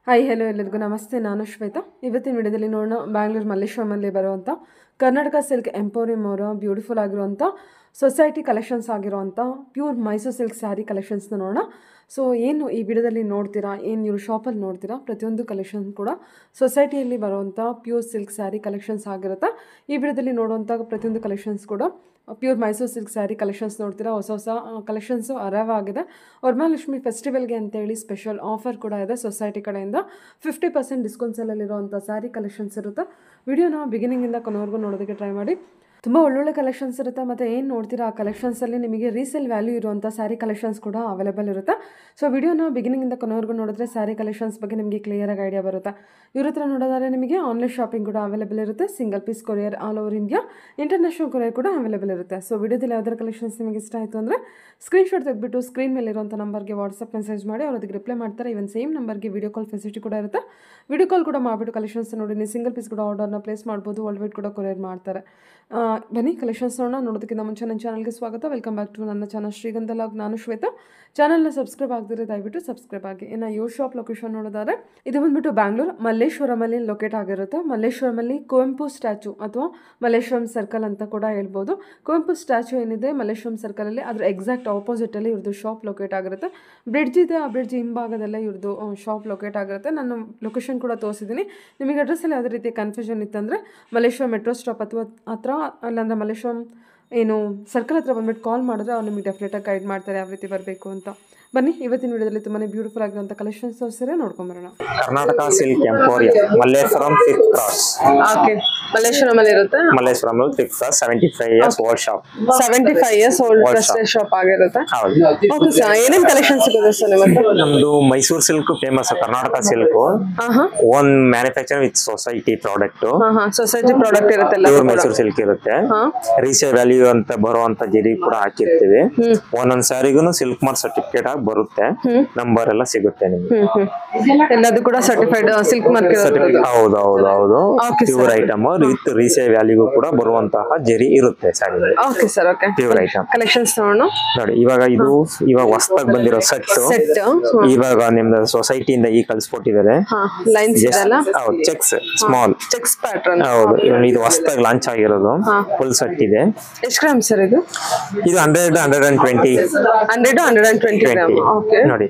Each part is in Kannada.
ಹಾಯ್ ಹಲೋ ಎಲ್ಲರಿಗೂ ನಮಸ್ತೆ ನಾನು ಶ್ವೇತಾ ಇವತ್ತಿನ ವಿಡಿಯೋದಲ್ಲಿ ನೋಡೋಣ ಬ್ಯಾಂಗ್ಳೂರು ಮಲ್ಲೇಶ್ವರಮಲ್ಲಿ ಬರುವಂಥ ಕರ್ನಾಟಕ ಸಿಲ್ಕ್ ಎಂಪೋರಿಯಂ ಅವರ ಬ್ಯೂಟಿಫುಲ್ ಆಗಿರುವಂಥ ಸೊಸೈಟಿ ಕಲೆಕ್ಷನ್ಸ್ ಆಗಿರುವಂಥ ಪ್ಯೂರ್ ಮೈಸೂರು ಸಿಲ್ಕ್ ಸ್ಯಾರಿ ಕಲೆಕ್ಷನ್ಸ್ನ ನೋಡೋಣ ಸೊ ಏನು ಈ ವಿಡಿಯೋದಲ್ಲಿ ನೋಡ್ತೀರಾ ಏನು ನೀವು ಶಾಪಲ್ಲಿ ನೋಡ್ತೀರಾ ಪ್ರತಿಯೊಂದು ಕಲೆಕ್ಷನ್ ಕೂಡ ಸೊಸೈಟಿಯಲ್ಲಿ ಬರುವಂಥ ಪ್ಯೂರ್ ಸಿಲ್ಕ್ ಸ್ಯಾರಿ ಕಲೆಕ್ಷನ್ಸ್ ಆಗಿರುತ್ತೆ ಈ ವಿಡಿಯೋದಲ್ಲಿ ನೋಡುವಂಥ ಪ್ರತಿಯೊಂದು ಕಲೆಕ್ಷನ್ಸ್ ಕೂಡ pure Mysuru silk sari collections ನೋಡ್ತೀರಾ ಹೊಸ ಹೊಸ ಕಲೆಕ್ಷನ್ಸು ಅರವ್ ಆಗಿದೆ ವರಮಹಾಲಕ್ಷ್ಮಿ ಫೆಸ್ಟಿವಲ್ಗೆ ಅಂತೇಳಿ ಸ್ಪೆಷಲ್ ಆಫರ್ ಕೂಡ ಇದೆ ಸೊಸೈಟಿ ಕಡೆಯಿಂದ ಫಿಫ್ಟಿ ಪರ್ಸೆಂಟ್ ಡಿಸ್ಕೌಂಟ್ಸಲ್ಲಿರುವಂಥ ಸ್ಯಾರಿ ಕಲೆಕ್ಷನ್ಸ್ ಇರುತ್ತೆ ವಿಡಿಯೋನ ಬಿಗಿನಿಂಗಿಂದ ಕೊನೆವರೆಗೂ ನೋಡೋದಕ್ಕೆ ಟ್ರೈ ಮಾಡಿ ತುಂಬ ಒಳ್ಳೊಳ್ಳೆ ಕಲೆಕ್ಷನ್ಸ್ ಇರುತ್ತೆ ಮತ್ತು ಏನು ನೋಡ್ತೀರಾ ಆ ಕಲೆಕ್ಷನ್ಸಲ್ಲಿ ನಿಮಗೆ ರೀಸೇಲ್ ವ್ಯಾಲ್ಯೂ ಇರುವಂಥ ಸ್ಯಾರಿ ಕಲೆಕ್ಷನ್ಸ್ ಕೂಡ ಅವೈಲೇಬಲ್ ಇರುತ್ತೆ ಸೊ ವಿಡಿಯೋನ ಬಿಗಿನಿಂಗಿಂದ ಕೊನೆವರೆಗೂ ನೋಡಿದ್ರೆ ಸ್ಯಾರಿ ಕಲೆಕ್ಷನ್ಸ್ ಬಗ್ಗೆ ನಿಮಗೆ ಕ್ಲಿಯರಾಗಿ ಐಡಿಯಾ ಬರುತ್ತೆ ಇವ್ರ ಹತ್ರ ನೋಡೋದಾದ್ರೆ ನಿಮಗೆ ಆನ್ಲೈನ್ ಶಾಪಿಂಗ್ ಕೂಡ ಅವೈಲೇಬಲ್ ಇರುತ್ತೆ single piece courier all over India international courier ಕೂಡ ಅವೈಲೇಬಲ್ ಇರುತ್ತೆ ಸೊ ವಿಡಿಯೋದಲ್ಲಿ ಯಾವ್ದಾರ ಕಲೆಕ್ಷನ್ಸ್ ನಿಮಗೆ ಇಷ್ಟ ಆಯಿತು ಅಂದರೆ ಸ್ಕ್ರೀನ್ಶಾಟ್ ತೆಗೆದ್ಬಿಟ್ಟು ಸ್ಕ್ರೀನ್ ಮೇಲೆ ಇರುವಂಥ ನಂಬರ್ಗೆ ವಾಟ್ಸಪ್ ಮೆಸೇಜ್ ಮಾಡಿ ಅವ್ರು ಅದಕ್ಕೆ ರಿಪ್ಲೈ ಮಾಡ್ತಾರೆ ಇವನ್ ಸೇಮ್ ನಂಬರ್ಗೆ ವಿಡಿಯೋ ಕಾಲ್ ಫೆಸಿಲಿಟಿ ಕೂಡ ಇರುತ್ತೆ ವಿಡಿಯೋ ಕಾಲ್ ಕೂಡ ಮಾಡಿಬಿಟ್ಟು ಕಲೆಕ್ಷನ್ಸ್ ನೋಡಿ ನೀವು ಸಿಂಗಲ್ ಪೀಸ್ ಕೂಡ ಆರ್ಡರ್ನ ಪ್ಲೇಸ್ ಮಾಡ್ಬೋದು ವರ್ಲ್ಡ್ ವೈಡ್ ಕೂಡ ಕೊರಿಯರ್ ಮಾಡ್ತಾರೆ ಆ, ಬನ್ನಿ ಕಲೆಕ್ಷನ್ಸ್ ನೋಡೋಣ ನೋಡೋದಕ್ಕಿಂತ ಮುಂಚೆ ನನ್ನ ಚಾನಲ್ಗೆ ಸ್ವಾಗತ ವೆಲ್ಕಮ್ ಬ್ಯಾಕ್ ಟು ನನ್ನ ಚಾನಲ್ ಶ್ರೀಗಂಧ ಲಾಗ್ ನಾನು ಶ್ವೇತಾ ಚಾನಲ್ನ ಸಬ್ಸ್ಕ್ರೈಬ್ ಆಗದಿದ್ರೆ ದಯವಿಟ್ಟು ಸಬ್ಸ್ಕ್ರೈಬ್ ಆಗಿ ಇನ್ನು ಯೋ ಶಾಪ್ ಲೊಕೇಶನ್ ನೋಡೋದಾದ್ರೆ ಇದು ಬಂದ್ಬಿಟ್ಟು ಬ್ಯಾಂಗ್ಳೂರ್ ಮಲ್ಲೇಶ್ವರಮಲ್ಲಿ ಲೊಕೇಟ್ ಆಗಿರುತ್ತೆ ಮಲ್ಲೇಶ್ವರಮಲ್ಲಿ ಕುವೆಂಪು ಸ್ಟ್ಯಾಚು ಅಥವಾ ಮಲ್ಲೇಶ್ವರಂ ಸರ್ಕಲ್ ಅಂತ ಕೂಡ ಹೇಳ್ಬೋದು ಕುವೆಂಪು ಸ್ಟ್ಯಾಚು ಏನಿದೆ ಮಲ್ಲೇಶ್ವರಂ ಸರ್ಕಲಲ್ಲಿ ಅದ್ರ ಎಕ್ಸಾಕ್ಟ್ ಆಪೋಸಿಟಲ್ಲಿ ಇವ್ರದ್ದು ಶಾಪ್ ಲೊಕೇಟ್ ಆಗಿರುತ್ತೆ ಬ್ರಿಡ್ಜ್ ಇದೆ ಆ ಬ್ರಿಡ್ಜ್ ಹಿಂಭಾಗದಲ್ಲೇ ಇವ್ರದ್ದು ಶಾಪ್ ಲೊಕೇಟ್ ಆಗಿರುತ್ತೆ ನಾನು ಲೊಕೇಶನ್ ಕೂಡ ತೋರಿಸಿದ್ದೀನಿ ನಿಮಗೆ ಅಡ್ರೆಸ್ಸಲ್ಲಿ ಯಾವುದೇ ರೀತಿ ಕನ್ಫ್ಯೂಷನ್ ಇತ್ತಂದರೆ ಮಲ್ಲೇಶ್ವರಂ ಮೆಟ್ರೋ ಸ್ಟಾಪ್ ಅಥವಾ ಹತ್ರ ಅಲ್ಲಾಂದ್ರೆ ಮಲ್ಲೇಶ್ವರಂ ಏನು ಸರ್ಕಲ್ ಹತ್ರ ಬಂದ್ಬಿಟ್ಟು ಕಾಲ್ ಮಾಡಿದ್ರೆ ಅವ್ರು ನಿಮಗೆ ಡೆಫಿನೆಟಾಗಿ ಗೈಡ್ ಮಾಡ್ತಾರೆ ಯಾವ ರೀತಿ ಬರಬೇಕು ಅಂತ ಬನ್ನಿ ಇವತ್ತಿನ ವಿಡಿಯೋದಲ್ಲಿ ತುಂಬಾ ಬ್ಯೂಟಿಫುಲ್ ಆಗಿರುವಂಥ ಕಲೆಕ್ಷನ್ಸ್ ತೋರಿಸಿದ್ರೆ ನೋಡ್ಕೊಂಬರೋಣ Karnataka silk emporium Malleshwaram fifth cross okay ಮಲ್ಲೇಶ್ವರಮಲ್ಲಿ ಇರುತ್ತೆ Malleshwaram fifth cross seventy five years old shop seventy five years old Old trusted shop ಆಗಿರುತ್ತೆ ಹೌದು ಓಕೆ ಸರ್ ಏನೇನು ಕಲೆಕ್ಷನ್ ಸಿಗುತ್ತೆ ಸರ್ ನಿಮ್ಮ ಹತ್ರ ನಮ್ದು Mysuru silk famous Karnataka silk ಹಾಂ ಹಾಂ own manufacture with society product ಹಾಂ ಹಾಂ ಸೊಸೈಟಿ ಪ್ರಾಡಕ್ಟ್ ಇರುತ್ತಲ್ಲ ಪ್ಯೂರ್ ಮೈಸೂರು ಸಿಲ್ಕ್ ಇರುತ್ತೆ ಹಾಂ ರೀಸೇಲ್ ವ್ಯಾಲ್ಯೂ ಅಂತ ಬರುವಂತ ಜರಿ ಕೂಡ ಹಾಕಿರ್ತೀವಿ ಒಂದೊಂದ್ ಸ್ಯಾರಿಗೂ ಸಿಲ್ಕ್ ಮಾರ್ಕ್ ಸರ್ಟಿಫಿಕೇಟ್ ಆಗಿ ಬರುತ್ತೆ ನಂಬರ್ ಎಲ್ಲ ಸಿಗುತ್ತೆ ನಿಮ್ಗೆ ಹ್ಮ್ ಹ್ಮ್ ಎಲ್ಲದು ಕೂಡ ಸರ್ಟಿಫೈಡ್ ಸಿಲ್ಕ್ ಮಾರ್ಕ್ ಇರೋದು ಹೌದು ಹೌದು ಹೌದು Okay, sir. Pure item with resale value ಕೂಡ ಬರುವಂತಹ ಜರಿ ಇರುತ್ತೆ sari okay sir okay pure item collections ನೋಡೋಣ ನೋಡಿ ಇವಾಗ ಇದು ಇವಾಗ ಹೊಸದಾಗಿ ಬಂದಿರೋ ಸೆಟ್ ಸೆಟ್ ಇವಾಗ ನಿಮ್ದು ಸೊಸೈಟಿಯಿಂದ ಈ ಕಳ್ಸಿಕೊಟ್ಟಿದ್ದಾರೆ ಹಾ ಲೈನ್ಸ್ ಇದೆಲ್ಲ ಹೌದು ಚೆಕ್ಸ್ ಸ್ಮಾಲ್ ಚೆಕ್ಸ್ ಪ್ಯಾಟರ್ನ್ ಹೌದು ಇವ್ನು ಇದು ಹೊಸದಾಗಿ ಲಾಂಚ್ ಆಗಿರೋದು ಫುಲ್ ಸೆಟ್ ಇದೆ ಎಷ್ಟು ಗ್ರಾಮ್ ಸರ್ ಇದು ಇದು hundred hundred and twenty hundred hundred and twenty gram twenty okay ನೋಡಿ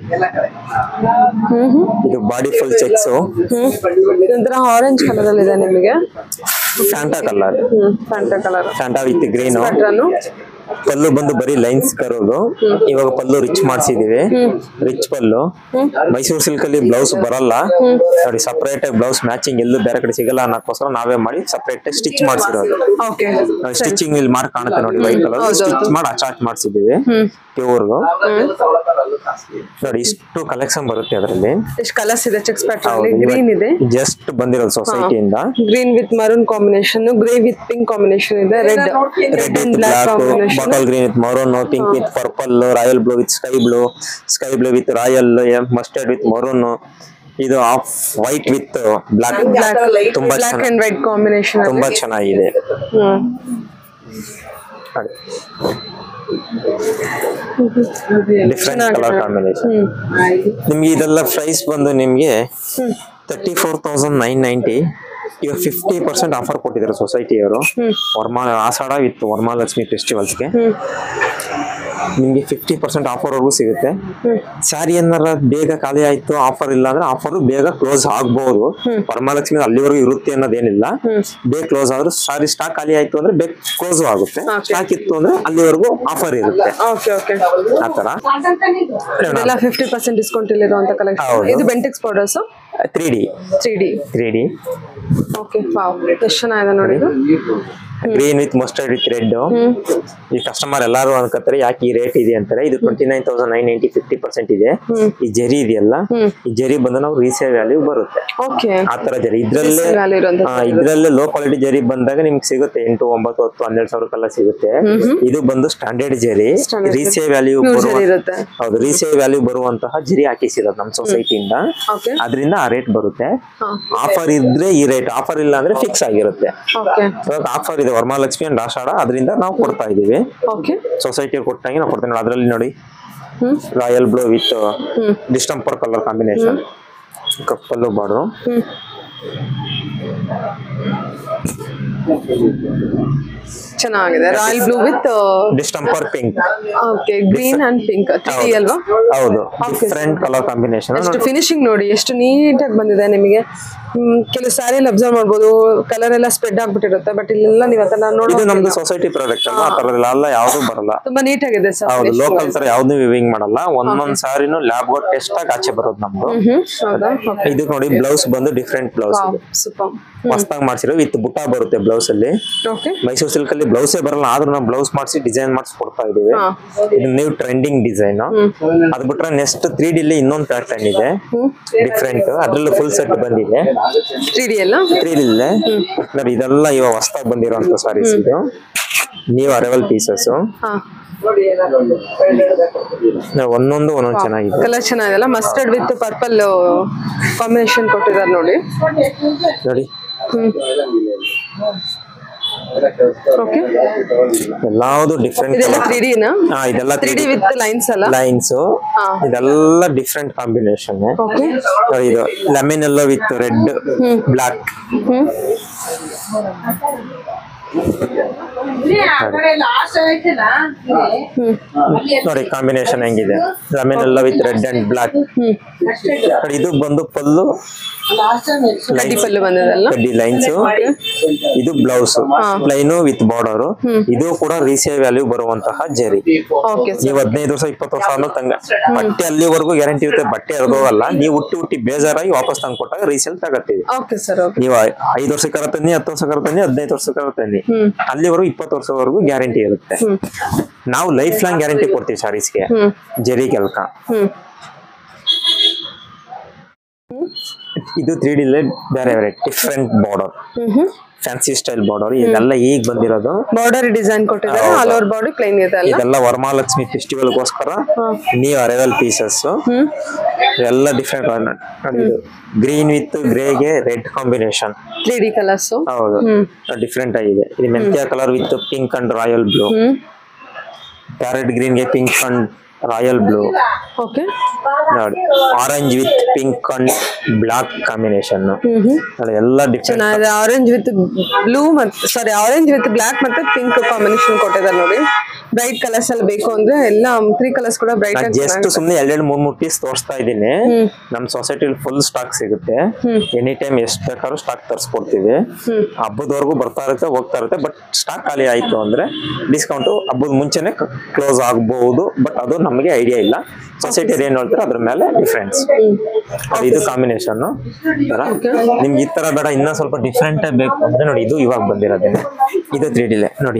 ಹ್ಮ್ ಹ್ಮ್ ಇದು ಬಾಡಿ ಫುಲ್ ಚೆಕ್ಸ್ ಹ್ಮ್ ಇದೊಂಥರ ಆರೆಂಜ್ ಕಲರ್ ಅಲ್ಲಿ ಇದೆ ನಿಮಗೆ Fanta colour hmm Fanta colour Fanta with green pattern pallu ಬಂದು ಬರೀ ಲೈನ್ಸ್ ಕರೋದು ಇವಾಗ ಪಲ್ಲು ರಿಚ್ ಮಾಡಿಸಿದೀವಿ ರಿಚ್ ಪಲ್ಲು ಮೈಸೂರು ಸಿಲ್ಕ್ ಅಲ್ಲಿ ಬ್ಲೌಸ್ ಬರಲ್ಲ ನೋಡಿ ಸಪರೇಟ್ ಆಗಿ ಬ್ಲೌಸ್ ಮ್ಯಾಚಿಂಗ್ ಎಲ್ಲೂ ಬೇರೆ ಕಡೆ ಸಿಗಲ್ಲ ಅನ್ನೋಕ್ಕೋಸ್ಕರ ನಾವೇ ಮಾಡಿ ಸಪರೇಟ್ ಸ್ಟಿಚ್ ಮಾಡಿಸಿರೋದು ಓಕೆ ಸ್ಟಿಚಿಂಗ್ ಇಲ್ಲಿ ಮಾರ್ಕ್ ಕಾಣುತ್ತೆ ನೋಡಿ ವೈಟ್ ಕಲರ್ ಸ್ಟಿಚ್ ಮಾಡಿ ಅಚಾಚ್ ಮಾಡಿಸಿದೀವಿ ಹ್ಮ್ ಪ್ಯೂರ್ಗು ನೋಡಿ ಇಷ್ಟು ಕಲೆಕ್ಷನ್ ಬರುತ್ತೆ ಅದರಲ್ಲಿ ಎಷ್ಟು ಕಲರ್ಸ್ ಇದೆ ಚೆಕ್ಸ್ ಪ್ಯಾಟರ್ನ್ ಅಲ್ಲಿ ಗ್ರೀನ್ ಇದೆ ಜಸ್ಟ್ ಬಂದಿರೋದು ಸೊಸೈಟಿಯಿಂದ green with maroon combination grey with pink combination ಇದೆ red red and black black combination bottle green with maroon pink with purple royal blue with sky blue sky blue with royal mustard with maroon ಇದು off white with black black ತುಂಬಾ ಬ್ಲಾಕ್ ಚೆನ್ನಾಗಿ ಅಂಡ್ ವೈಟ್ ಕಾಂಬಿನೇಷನ್ ತುಂಬಾ ಚೆನ್ನಾಗಿದೆ ಹ್ಮ್ ನೋಡಿ ಡಿಫ್ರೆಂಟ್ ಕಲರ್ ಕಾಂಬಿನೇಷನ್ ನಿಮ್ಗೆ ಇದೆಲ್ಲ ಪ್ರೈಸ್ ಬಂದು ನಿಮ್ಗೆ thirty four thousand nine ninety ಇವಾಗ ಫಿಫ್ಟಿ ಪರ್ಸೆಂಟ್ ಆಫರ್ ಕೊಟ್ಟಿದ್ದಾರೆ ಸೊಸೈಟಿಯವರು ವರ್ಮಾ ಆಷಾಢ ವಿತ್ ವರಮಹಾಲಕ್ಷ್ಮಿ ಫೆಸ್ಟಿವಲ್ಸ್ಗೆ ನಿಮಗೆ ಫಿಫ್ಟಿ ಪರ್ಸೆಂಟ್ ಆಫರ್ವರೆಗೂ ಸಿಗುತ್ತೆ ಸ್ಯಾರಿ ಏನಾರ ಬೇಗ ಖಾಲಿ ಆಯ್ತು ಆಫರ್ ಇಲ್ಲ ಅಂದ್ರೆ ಆಫರ್ ಬೇಗ ಕ್ಲೋಸ್ ಆಗ್ಬಹುದು ವರಮಹಾಲಕ್ಷ್ಮಿ ಅಲ್ಲಿವರೆಗೂ ಇರುತ್ತೆ ಅನ್ನೋದೇನಿಲ್ಲ ಬೇಗ ಕ್ಲೋಸ್ ಆದ್ರೂ ಸಾರಿ ಸ್ಟಾಕ್ ಖಾಲಿ ಆಯ್ತು ಅಂದ್ರೆ ಬೇಗ ಕ್ಲೋಸ್ ಆಗುತ್ತೆ ಸ್ಟಾಕ್ ಇತ್ತು ಅಂದ್ರೆ ಅಲ್ಲಿವರೆಗೂ ಆಫರ್ ಇರುತ್ತೆ ಓಕೆ ಓಕೆ ಆತರ ಎಲ್ಲ ಫಿಫ್ಟಿ ಪರ್ಸೆಂಟ್ ಡಿಸ್ಕೌಂಟ್ ಇಲ್ಲಿರುವಂತ ಕಲೆಕ್ಷನ್ ಹೌದು. ಇದು ಬೆಂಟೆಕ್ಸ್ powders three D three D three D okay wow ಎಷ್ಟು ಚೆನ್ನಾಗಿದೆ ನೋಡಿ ಇದು green with mustard with red ಈ ಕಸ್ಟಮರ್ ಎಲ್ಲಾರು ಅನ್ಕೋತಾರೆ ಯಾಕೆ ಈ ರೇಟ್ ಇದೆ ಅಂತಾರೆ ಇದು twenty nine thousand nine ninety fifty percent ಇದೆ ಈ ಜರಿ ಇದೆಯಲ್ಲ ಈ ಜರಿ ಬಂದು ನಾವು ರೀಸೇಲ್ ವ್ಯಾಲ್ಯೂ ಬರುತ್ತೆ ಓಕೆ ಆ ತರ ಜರಿ ಇದ್ರಲ್ಲೇ ವ್ಯಾಲ್ಯೂ ಇರುವಂತ ಆ, ಇದ್ರಲ್ಲೇ ಲೋ ಕ್ವಾಲಿಟಿ ಜರಿ ಬಂದಾಗ ನಿಮ್ಗೆ ಸಿಗುತ್ತೆ ಎಂಟು ಒಂಬತ್ತು ಹತ್ತು ಹನ್ನೆರಡು ಸಾವಿರಕ್ಕೆಲ್ಲ ಸಿಗುತ್ತೆ ಇದು ಬಂದು ಸ್ಟ್ಯಾಂಡರ್ಡ್ ಜರಿ Standard ರೀಸೇಲ್ ವ್ಯಾಲ್ಯೂ Pure ಬರುವ ಜರಿ ಇರುತ್ತೆ ಹೌದು ರೀಸೇಲ್ ವ್ಯಾಲ್ಯೂ ಬರುವಂತಹ ಜರಿ ಹಾಕಿಸಿರೋದು ನಮ್ಮ ಸೊಸೈಟಿಯಿಂದ ಓಕೆ ಅದರಿಂದ ಆ ರೇಟ್ ಬರುತ್ತೆ ಹಾ ಆಫರ್ ಇದ್ರೆ ಈ ರೇಟ್ ಆಫರ್ ಇಲ್ಲ ಅಂದ್ರೆ ಫಿಕ್ಸ್ ಆಗಿರುತ್ತೆ ಓಕೆ ಇವಾಗ ಆಫರ್ ಇದೆ ವರಮಹಾಲಕ್ಷ್ಮಿ ಅಂಡ್ ಆಷಾಢ ಅದರಿಂದ ನಾವು ಕೊಡ್ತಾ ಇದೀವಿ ಓಕೆ ಸೊಸೈಟಿ ಕೊಟ್ಟಂಗೆ ನಾವು ಕೊಡ್ತೇವೆ ನೋಡಿ ಅದರಲ್ಲಿ ನೋಡಿ hmm royal blue with hmm distemper colour combination ಕಪ್ಪಲ್ಲು ಬಾರ್ಡ್ರು ಹ್ಮ್ ಚೆನ್ನಾಗಿದೆ royal blue with distemper pink okay green and pink three ಅಲ್ವಾ ಹೌದು Okay. ಡಿಫ್ರೆಂಟ್ ಕಲರ್ ಕಾಂಬಿನೇಷನ್ ಎಷ್ಟು ಫಿನಿಶಿಂಗ್ ನೋಡಿ ಎಷ್ಟು ನೀಟಾಗಿ ಬಂದಿದೆ ನಿಮಗೆ ಹ್ಮ್, ಕೆಲವು ಸ್ಯಾರಿಯಲ್ಲಿ ಅಬ್ಸರ್ವ್ ಮಾಡ್ಬೋದು ಕಲರ್ ಎಲ್ಲ ಸ್ಪ್ರೆಡ್ ಆಗ್ಬಿಟ್ಟಿರುತ್ತೆ ಬಟ್ ಇಲ್ಲೆಲ್ಲ ನೀವು ಅದನ್ನ ಇದು ನೋಡೋ ನಮ್ದು ಸೊಸೈಟಿ ಪ್ರಾಡಕ್ಟ್ ಅಲ್ವಾ ಆ ತರದೆಲ್ಲ ಯಾವ್ದು ಬರಲ್ಲ ತುಂಬಾ ನೀಟಾಗಿದೆ ಸರ್ ಹೌದು ಲೋಕಲ್ ತರ ಯಾವ್ದು ವಿವಿಂಗ್ ಮಾಡಲ್ಲ ಒಂದೊಂದ್ ಸಾರಿನೂ ಲ್ಯಾಬ್ ವರ್ಕ್ ಟೆಸ್ಟ್ ಆಗಿ ಆಚೆ ಬರೋದು ನಮ್ದು ಹ್ಮ್ ಹೌದಾ ಓಕೆ ಇದು ನೋಡಿ ಬ್ಲೌಸ್ ಬಂದು ಡಿಫ್ರೆಂಟ್ ಬ್ಲೌಸ್ ಸೂಪರ್ ಹೊಸದಾಗಿ ಮಾಡ್ಸಿರೋ ವಿತ್ ಬುಟ್ಟ ಬರುತ್ತೆ ಬ್ಲೌಸ್ ಅಲ್ಲಿ ಓಕೆ ಮೈಸೂರು ಸಿಲ್ಕ್ ಅಲ್ಲಿ ಬ್ಲೌಸೇ ಬರಲ್ಲ ಆದ್ರೂ ನಾವು ಬ್ಲೌಸ್ ಮಾಡಿಸಿ ಡಿಸೈನ್ ಮಾಡಿಸಿ ಕೊಡ್ತಾ ಇದೀವಿ ಹಾ ಇದು ನೀವು ಟ್ರೆಂಡಿಂಗ್ ಡಿಸೈನ್ ಅದ್ ಬಿಟ್ರೆ ನೆಕ್ಸ್ಟ್ ತ್ರೀ ಡಿ ಇನ್ನೊಂದು ಪ್ಯಾಟರ್ನ್ ಇದೆ ಹ್ಮ್ ಡಿಫ್ರೆಂಟ್ ಅದ್ರಲ್ಲೂ ಫುಲ್ ಸೆಟ್ ಬಂದಿದೆ ತ್ರೀ ಡಿ ಎಲ್ಲ ತ್ರೀ ಡಿ ನೋಡಿ ಇದೆಲ್ಲ ಇವಾಗ ಹೊಸದಾಗಿ ಬಂದಿರೋಂಥ ಸಾರೀಸ್ ಇದು ನೀವು ಅರವಲ್ ಪೀಸಸ್ ಹಾ ಒಂದೊಂದು ಒಂದೊಂದು ಚೆನ್ನಾಗಿದೆ ಕಲರ್ ಚೆನ್ನಾಗಿದೆಲ್ಲ ಮಸ್ಟರ್ಡ್ ವಿತ್ ಪರ್ಪಲ್ ಕಾಂಬಿನೇಷನ್ ಕೊಟ್ಟಿದ್ದಾರೆ ನೋಡಿ ನೋಡಿ ಹ್ಮ್ ಓಕೆ ಎಲ್ಲಾವುದು ಡಿಫ್ರೆಂಟ್ ಇದೆಲ್ಲ ತ್ರೀ ಡಿನಾ ಹಾ ಇದೆಲ್ಲ ತ್ರೀ ಡಿ ವಿತ್ ಲೈನ್ಸ್ ಅಲ್ಲ ಲೈನ್ಸ್ ಹಾ. ಇದೆಲ್ಲ ಡಿಫ್ರೆಂಟ್ ಕಾಂಬಿನೇಷನ್ ಓಕೆ ಇದು lemon yellow with red black hmm hmm ನೋಡಿ ಕಾಂಬಿನೇಷನ್ ಹೆಂಗಿದೆ lemon yellow with red and black hmm ನೋಡಿ ಇದು ಬಂದು ಪಲ್ಲು ಕಡ್ಡಿ ಪಲ್ಲು ಬಂದದಲ್ಲ ಕಡ್ಡಿ ಲೈನ್ಸ್ ಇದು ಬ್ಲೌಸ್ ಲೈನು ವಿತ್ ಬಾರ್ಡರ್ ಇದು ಕೂಡ ರೀಸೇಲ್ ವ್ಯಾಲ್ಯೂ ಬರುವಂತಹ ಜರಿ ಓಕೆ ನೀವು ಹದಿನೈದು ವರ್ಷ ಇಪ್ಪತ್ತು ವರ್ಷ ಅನ್ನೋ ತಂಗ ಬಟ್ಟೆ ಅಲ್ಲಿವರೆಗೂ ಗ್ಯಾರಂಟಿ ಇರುತ್ತೆ ಬಟ್ಟೆ ಹೋಗಲ್ಲ ನೀವು ಹುಟ್ಟಿ ಹುಟ್ಟಿ ಬೇಜಾರಾಗಿ ವಾಪಸ್ ತಂದು ಕೊಟ್ಟಾಗ ರೀಸೇಲ್ ತಗತ್ತೀವಿ ಓಕೆ ಸರ್ ಓಕೆ ನೀವು ಐದು ವರ್ಷಕ್ಕರ ತನ್ನಿ ಹತ್ತು ವರ್ಷಕ್ಕರ ತನ್ನಿ ಹದಿನೈದು ವರ್ಷಕ್ಕರ ತನ್ನಿ ಹ್ಮ್ ಅಲ್ಲಿವರೆಗೂ ಇಪ್ಪತ್ತು ವರ್ಷವರೆಗೂ ಗ್ಯಾರಂಟಿ ಇರುತ್ತೆ ಹ್ಮ್ ನಾವು ಲೈಫ್ ಲಾಂಗ್ ಗ್ಯಾರಂಟಿ ಕೊಡ್ತೀವಿ ಸಾರೀಸ್ಗೆ ಹ್ಮ್ ಜರಿ ಕೆಲ್ಕ ಹ್ಮ್ ಇದು ತ್ರೀ ಡಿ ಬೇರೆ ಬೇರೆ different border hmm hmm fancy style border ಇದೆಲ್ಲ ಈಗ ಬಂದಿರೋದು ಬಾರ್ಡರ್ ಡಿಸೈನ್ ಕೊಟ್ಟಿದ್ದಾರೆ ಆಲ್ ಓವರ್ ಬಾಡಿ ಪ್ಲೈನ್ ಇದೆ ಅಲ್ಲ ಇದೆಲ್ಲ ವರಮಹಾಲಕ್ಷ್ಮಿ ಫೆಸ್ಟಿವಲ್ಗೋಸ್ಕರ ನೀವು ಅರೈವಲ್ ಪೀಸಸ್ ಹ್ಮ್ ಎಲ್ಲ ಡಿಫ್ರೆಂಟ್ ನೋಡಿ ಇದು ಗ್ರೀನ್ ವಿತ್ ಗ್ರೇಗೆ red combination three D colours ಹೌದು ಹ್ಮ್ ಡಿಫ್ರೆಂಟ್ ಆಗಿದೆ ಇದು ಮೆಂತ್ಯ colour with pink and royal blue hmm parrot ಗ್ರೀನ್ಗೆ pink and royal blue okay ನೋಡಿ orange with pink and black combination hmm hmm ನೋಡಿ ಎಲ್ಲ ಡಿಫ್ರೆಂಟ್ ಚೆನ್ನಾಗಿದೆ ಆರೆಂಜ್ ವಿತ್ ಬ್ಲೂ ಮತ್ತೆ ಸಾರಿ ಆರೆಂಜ್ ವಿತ್ ಬ್ಲಾಕ್ ಮತ್ತೆ ಪಿಂಕ್ ಕಾಂಬಿನೇಷನ್ ಕೊಟ್ಟಿದ್ದಾರೆ ನೋಡಿ ಬ್ರೈಟ್ ಕಲರ್ಸ್ ಎಲ್ಲ ಬೇಕು ಅಂದ್ರೆ ಎಲ್ಲ ತ್ರೀ ಕಲರ್ಸ್ ಕೂಡ ಬ್ರೈಟ್ ಆಗಿ ಜಸ್ಟ್ ಸುಮ್ಮನೆ ಎರಡೆರಡು ಮೂರ್ ಮೂರ್ ಪೀಸ್ ತೋರಿಸ್ತಾ ಇದ್ದೀನಿ ನಮ್ ಸೊಸೈಟಿಲಿ ಫುಲ್ ಸ್ಟಾಕ್ ಸಿಗುತ್ತೆ ಎನಿ ಟೈಮ್ ಎಷ್ಟು ಬೇಕಾದ್ರೂ ಸ್ಟಾಕ್ ತರಿಸ್ಕೊಡ್ತೀವಿ ಹ್ಮ್. ಹಬ್ಬದವರೆಗೂ ಬರ್ತಾ ಇರುತ್ತೆ ಹೋಗ್ತಾ ಇರುತ್ತೆ ಬಟ್ ಸ್ಟಾಕ್ ಖಾಲಿ ಆಯ್ತು ಅಂದ್ರೆ ಡಿಸ್ಕೌಂಟ್ ಹಬ್ಬದ ಮುಂಚೆನೆ ಕ್ಲೋಸ್ ಆಗಬಹುದು ಬಟ್ ಅದು ನಮಗೆ ಐಡಿಯಾ ಇಲ್ಲ ಸೊಸೈಟಿ ಏನ್ ಹೇಳ್ತಾರೆ ಅದ್ರ ಮೇಲೆ ಡಿಫ್ರೆನ್ಸ್ ಇದು ಕಾಂಬಿನೇಷನ್ ನಿಮ್ಗೆ ಈ ತರ ಬೇಡ ಇನ್ನೂ ಸ್ವಲ್ಪ ಡಿಫ್ರೆಂಟ್ ಬೇಕು ಅಂದ್ರೆ ನೋಡಿ ಇದು ಇವಾಗ ಬಂದಿರೋದೇನೆ ಇದು ತ್ರೀ ಡಿಲೆ ನೋಡಿ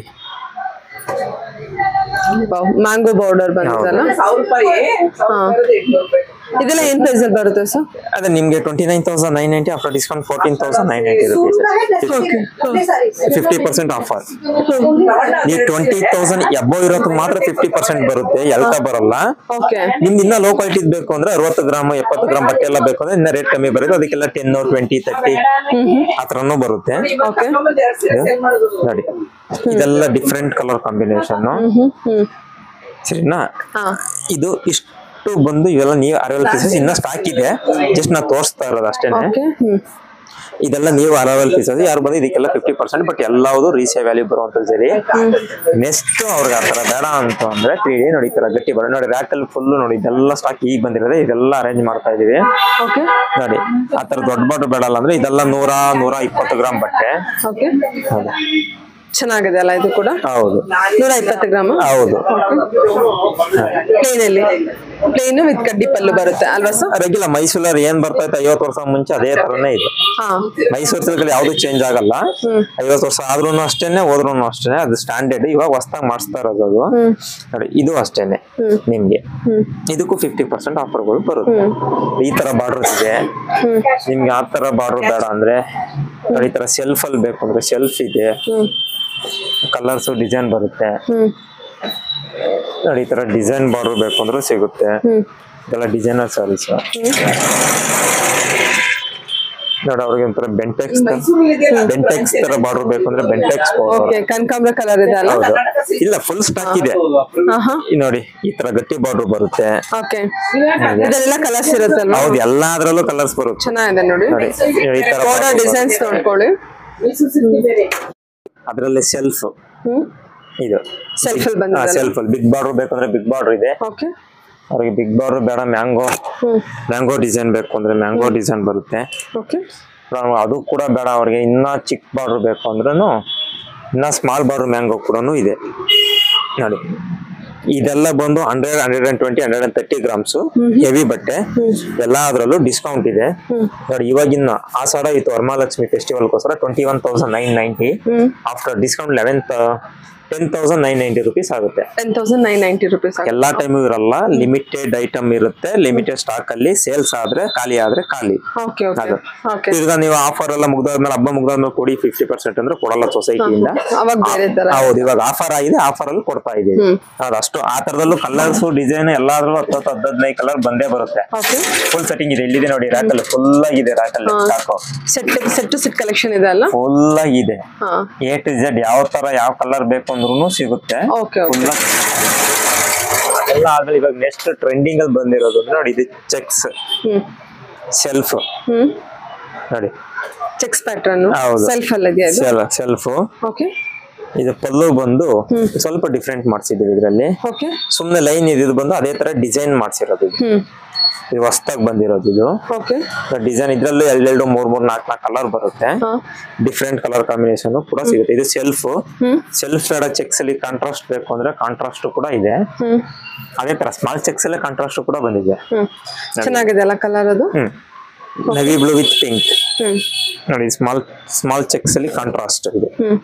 ಮ್ಯಾಂಗೋ ಬಾರ್ಡರ್ ಬಂದಿದಲ್ಲ ಹಾ ಇದೆಲ್ಲ ಏನ್ ಪ್ರೈಸ್ ಅಲ್ಲಿ ಬರುತ್ತೆ ಸರ್ ಅದೇ ನಿಮ್ಗೆ twenty nine thousand nine ninety after discount fourteen thousand nine ninety rupees fifty percent offer ನೀವು ಟ್ವೆಂಟಿ ತೌಸಂಡ್ ಎಬ್ಬೋ ಇರೋದು ಮಾತ್ರ ಫಿಫ್ಟಿ ಪರ್ಸೆಂಟ್ ಬರುತ್ತೆ ಎಲ್ಕ ಬರಲ್ಲ ಓಕೆ ನಿಮ್ಗೆ ಇನ್ನ ಲೋ ಕ್ವಾಲಿಟಿ ಬೇಕು ಅಂದ್ರೆ ಅರವತ್ತು ಗ್ರಾಮ್ ಎಪ್ಪತ್ತು ಗ್ರಾಮ್ ಬಟ್ಟೆ ಎಲ್ಲ ಬೇಕು ಅಂದ್ರೆ ಇನ್ನ ರೇಟ್ ಕಮ್ಮಿ ಬರುತ್ತೆ ಅದಕ್ಕೆಲ್ಲ ಟೆನ್ ಟ್ವೆಂಟಿ ತರ್ಟಿ ಆ ಥರನೂ ಬರುತ್ತೆ ಓಕೆ ನೋಡಿ ಇದೆಲ್ಲ different colour combination hmm hmm ಸರಿನಾ ಹಾ ಇದು ಇಷ್ಟು ಬಂದು ಇವೆಲ್ಲ ನೀವು ಅರವಲ್ ಪೀಸಸ್ ಇನ್ನ ಸ್ಟಾಕ್ ಇದೆ ಜಸ್ಟ್ ನಾ ತೋರಿಸ್ತಾ ಇರೋದು ಅಷ್ಟೇನೆ ಓಕೆ ಹ್ಮ್ ಇದೆಲ್ಲ ನೀವು ಅರವಲ್ ಪೀಸಸ್ ಯಾರು ಬಂದು ಇದಕ್ಕೆಲ್ಲ ಫಿಫ್ಟಿ ಪರ್ಸೆಂಟ್ ಬಟ್ ಎಲ್ಲವುದು ರೀಸೇ ವ್ಯಾಲ್ಯೂ ಬರುವಂತ ಸರಿ ನೆಕ್ಸ್ಟ್ ಅವ್ರಿಗೆ ಆ ಥರ ಬೇಡ ಅಂತ ಅಂದ್ರೆ ತ್ರೀ ಡಿ ನೋಡಿ ಈ ಥರ ಗಟ್ಟಿ ಬರೋ ನೋಡಿ ರ್ಯಾಕಲ್ಲಿ ಫುಲ್ ನೋಡಿ ಇದೆಲ್ಲ ಸ್ಟಾಕ್ ಈಗ ಬಂದಿರೋದೆ ಇದೆಲ್ಲ ಅರೇಂಜ್ ಮಾಡ್ತಾ ಇದೀವಿ ಓಕೆ ನೋಡಿ ಆ ಥರ ದೊಡ್ಡ ಬಾಟ್ಲ್ ಬೇಡಲ್ಲ ಅಂದ್ರೆ ಇದೆಲ್ಲ ನೂರ ನೂರ ಇಪ್ಪತ್ತು ಗ್ರಾಮ್ ಬಟ್ಟೆ ಓಕೆ ಹೌದು ಚೆನ್ನಾಗಿದೆ ಅಲ್ಲ ಇದು ಕೂಡ ಹೌದು ನೂರ ಇಪ್ಪತ್ತು ಗ್ರಾಮ್ ಹೌದು ಪ್ಲೇನ್ ಅಲ್ಲಿ ಪ್ಲೇನ್ ವಿತ್ ಕಡ್ಡಿ ಪಲ್ಲು ಬರುತ್ತೆ ಅಲ್ವಾ ಸರ್ ರೆಗ್ಯುಲರ್ ಮೈಸೂರಲ್ಲಿ ಏನ್ ಬರ್ತಾ ಇತ್ತು ಐವತ್ತು ವರ್ಷ ಮುಂಚೆ ಅದೇ ತರನೇ ಇದು ಹಾ ಮೈಸೂರು ಸಿಲ್ಕಲ್ಲಿ ಯಾವ್ದು ಚೇಂಜ್ ಆಗಲ್ಲ ಐವತ್ತು ವರ್ಷ ಆದ್ರೂ ಅಷ್ಟೇನೆ ಹೋದ್ರೂ ಅಷ್ಟೇನೆ ಅದು ಸ್ಟ್ಯಾಂಡರ್ಡ್ ಇವಾಗ ಹೊಸದಾಗಿ ಮಾಡಿಸ್ತಾ ಇರೋದು ಅದು ಹ್ಮ್ ನೋಡಿ ಇದು ಅಷ್ಟೇನೆ ನಿಮ್ಗೆ ಹ್ಮ್ ಇದಕ್ಕೂ ಫಿಫ್ಟಿ ಪರ್ಸೆಂಟ್ ಆಫರ್ಗಳು ಬರುತ್ತೆ ಈ ತರ ಬಾರ್ಡರ್ ಇದೆ ಹ್ಮ್ ನಿಮ್ಗೆ ಆ ತರ ಬಾರ್ಡರ್ ಬೇಡ ಅಂದ್ರೆ ನೋಡಿ ಈ ತರ ಸೆಲ್ಫ್ ಅಲ್ಲಿ ಬೇಕು ಅಂದ್ರೆ ಸೆಲ್ಫ್ ಇದೆ ಹ್ಮ್ ಕಲರ್ಸ್ ಡಿಸೈನ್ ಬರುತ್ತೆ ಹ್ಮ್ ನೋಡಿ ಈ ತರ ಡಿಸೈನ್ ಬಾರ್ಡರ್ ಬೇಕು ಅಂದ್ರೂ ಸಿಗುತ್ತೆ ಹ್ಮ್ ಇದೆಲ್ಲ ಡಿಸೈನರ್ ಸಾರೀಸ್ ನೋಡಿ ಅವ್ರಿಗೆ ಒಂಥರ ಬೆಂಟೆಕ್ಸ್ ಬೆಂಟೆಕ್ಸ್ ತರ ಬಾರ್ಡರ್ ಬೇಕು ಅಂದ್ರೆ ಬೆಂಟೆಕ್ಸ್ ಓಕೆ ಕನಕಾಂಬ್ರ ಕಲರ್ ಇದೆ ಅಲ್ಲ ಹೌದು ಇಲ್ಲ ಫುಲ್ ಸ್ಟಾಕ್ ಇದೆ ಆಹಾ ಈ ನೋಡಿ ಈ ತರ ಗಟ್ಟಿ ಬಾರ್ಡರ್ ಬರುತ್ತೆ ಓಕೆ ಇದೆಲ್ಲ ಕಲರ್ಸ್ ಇರುತ್ತಲ್ವಾ ಹೌದು ಎಲ್ಲಾದ್ರಲ್ಲೂ ಕಲರ್ಸ್ ಬರುತ್ತೆ ಚೆನ್ನಾಗಿದೆ ನೋಡಿ ನೋಡಿ ಈ ತರ ಬಾರ್ಡರ್ ಡಿಸೈನ್ಸ್ ನೋಡ್ಕೊಳ್ಳಿ ಅದ್ರಲ್ಲಿ ಸೆಲ್ಫ್ ಹ್ಮ್ ಇದು ಸೆಲ್ಫ್ ಅಲ್ಲಿ ಬಂದಿದೆ ಸೆಲ್ಫ್ ಅಲ್ಲಿ ಬಿಗ್ ಬಾರ್ಡರ್ ಬೇಕಂದ್ರೆ ಬಿಗ್ ಬಾರ್ಡರ್ ಇದೆ ಓಕೆ ಅವ್ರಿಗೆ ಬಿಗ್ ಬಾರ್ಡರ್ ಬೇಡ ಮ್ಯಾಂಗೋ ಹ್ಮ್ ಮ್ಯಾಂಗೋ ಡಿಸೈನ್ ಬೇಕು ಅಂದ್ರೆ ಮ್ಯಾಂಗೋ ಡಿಸೈನ್ ಬರುತ್ತೆ ಓಕೆ ನಾವು ಅದು ಕೂಡ ಬೇಡ ಅವ್ರಿಗೆ ಇನ್ನ ಚಿಕ್ಕ ಬಾರ್ಡರ್ ಬೇಕು ಅಂದ್ರೂ ಇನ್ನ ಸ್ಮಾಲ್ ಬಾರ್ಡರ್ ಮ್ಯಾಂಗೋ ಕೂಡ ಇದೆ ನೋಡಿ ಇದೆಲ್ಲ ಬಂದು hundred hundred and twenty hundred and thirty grams heavy ಬಟ್ಟೆ ಎಲ್ಲ ಅದರಲ್ಲೂ ಡಿಸ್ಕೌಂಟ್ ಇದೆ ನೋಡಿ ಇವಾಗಿನ ಆಷಾಢ ಇತ್ತು ವರಮಹಾಲಕ್ಷ್ಮಿ ಫೆಸ್ಟಿವಲ್ಗೋಸ್ಕರ twenty one thousand nine ninety hmm after discount eleven ten thousand nine ninety rupees ಆಗುತ್ತೆ ten thousand nine ninety rupees ಎಲ್ಲಾ ಟೈಮು ಇರಲ್ಲ ಲಿಮಿಟೆಡ್ ಐಟಮ್ ಇರುತ್ತೆ ಲಿಮಿಟೆಡ್ ಸ್ಟಾಕ್ ಅಲ್ಲಿ ಸೇಲ್ಸ್ ಆದ್ರೆ ಖಾಲಿ ಆದ್ರೆ ಖಾಲಿ ಓಕೆ ಓಕೆ ಅದು. ಓಕೆ ಈಗ ನೀವು ಆಫರ್ ಎಲ್ಲ ಮುಗ್ದಾದ್ಮೇಲೆ ಹಬ್ಬ ಮುಗ್ದಾದ್ಮೇಲೆ ಕೊಡಿ ಫಿಫ್ಟಿ ಪರ್ಸೆಂಟ್ ಅಂದ್ರೆ ಕೊಡಲ್ಲ ಸೊಸೈಟಿಯಿಂದ ಅವಾಗ ಬೇರೆ ತರ ಹೌದು ಇವಾಗ ಆಫರ್ ಆಗಿದೆ ಆಫರ್ ಅಲ್ಲಿ ಕೊಡ್ತಾ ಇದೀವಿ ಹ್ಮ್. ಹೌದು ಅಷ್ಟು ಆ ತರದಲ್ಲೂ ಕಲರ್ಸ್ ಡಿಸೈನ್ ಎಲ್ಲಾದ್ರಲ್ಲೂ ಹತ್ತು ಹತ್ತು ಹದಿನೈದು ಕಲರ್ ಬಂದೇ ಬರುತ್ತೆ ಓಕೆ ಫುಲ್ ಸೆಟ್ಟಿಂಗ್ ಇದೆ ಇಲ್ಲಿದೆ ನೋಡಿ ರ್ಯಾಕಲ್ ಫುಲ್ ಆಗಿದೆ ರ್ಯಾಕಲ್ stock set set to set collection ಇದೆ ಅಲ್ಲ ಫುಲ್ ಆಗಿದೆ ಹಾ ಎ ಟು ಜೆಡ್ ಯಾವ ತರ ಯಾವ ಕಲರ್ ಬೇಕು ಅಂದ್ರೂ ಸಿಗುತ್ತೆ ಓಕೆ ಓಕೆ ಫುಲ್ ಎಲ್ಲ ಆದ್ಮೇಲೆ ಇವಾಗ ನೆಕ್ಸ್ಟ್ ಟ್ರೆಂಡಿಂಗ್ ಅಲ್ಲಿ ಬಂದಿರೋದು ಅಂದ್ರೆ ನೋಡಿ ಇದು ಚೆಕ್ಸ್ ಹ್ಮ್ ಸೆಲ್ಫ್ ಹ್ಮ್ ನೋಡಿ ಚೆಕ್ಸ್ ಪ್ಯಾಟರ್ನ್ ಹೌದು. ಸೆಲ್ಫ್ ಅಲ್ಲಿ ಇದೆಯಾ ಇದು ಸೆಲ್ಫ್ ಓಕೆ ಇದು ಪಲ್ಲು ಬಂದು ಸ್ವಲ್ಪ ಡಿಫ್ರೆಂಟ್ ಮಾಡ್ಸಿದೀವಿ ಇದರಲ್ಲಿ ಓಕೆ ಸುಮ್ನೆ ಲೈನ್ ಇದು ಬಂದು ಅದೇ ತರ ಡಿಸೈನ್ ಮಾಡ್ಸಿರೋದು ಇದು ಹ್ಮ್ ಇದು ಹೊಸ್ದಾಗ್ ಬಂದಿರೋದು ಇದು ಓಕೆ ಡಿಸೈನ್ ಇದ್ರಲ್ಲೂ ಎರಡೆರಡು ಮೂರ್ ಮೂರ್ ನಾಲ್ಕು ನಾಲ್ಕು ಕಲರ್ ಬರುತ್ತೆ ಹಾ ಡಿಫ್ರೆಂಟ್ ಕಲರ್ ಕಾಂಬಿನೇಷನ್ ಕೂಡ ಸಿಗುತ್ತೆ ಇದು ಸೆಲ್ಫ್ ಹ್ಮ್ ಸೆಲ್ಫ್ ಬೇಡ ಚೆಕ್ಸ್ ಅಲ್ಲಿ ಕಾಂಟ್ರಾಸ್ಟ್ ಬೇಕು ಅಂದ್ರೆ ಕಾಂಟ್ರಾಸ್ಟ್ ಕೂಡ ಇದೆ ಹ್ಮ್ ಅದೇ ತರ ಸ್ಮಾಲ್ ಚೆಕ್ಸ್ ಅಲ್ಲಿ ಕಾಂಟ್ರಾಸ್ಟ್ ಕೂಡ ಬಂದಿದೆ ಹ್ಮ್ ಚೆನ್ನಾಗಿದೆ ಅಲ್ಲ ಕಲರ್ ಅದು hmm navy blue with pink hmm ನೋಡಿ ಸ್ಮಾಲ್ ಸ್ಮಾಲ್ ಚೆಕ್ಸ್ ಅಲ್ಲಿ ಕಾಂಟ್ರಾಸ್ಟ್ ಇದೆ ಹ್ಮ್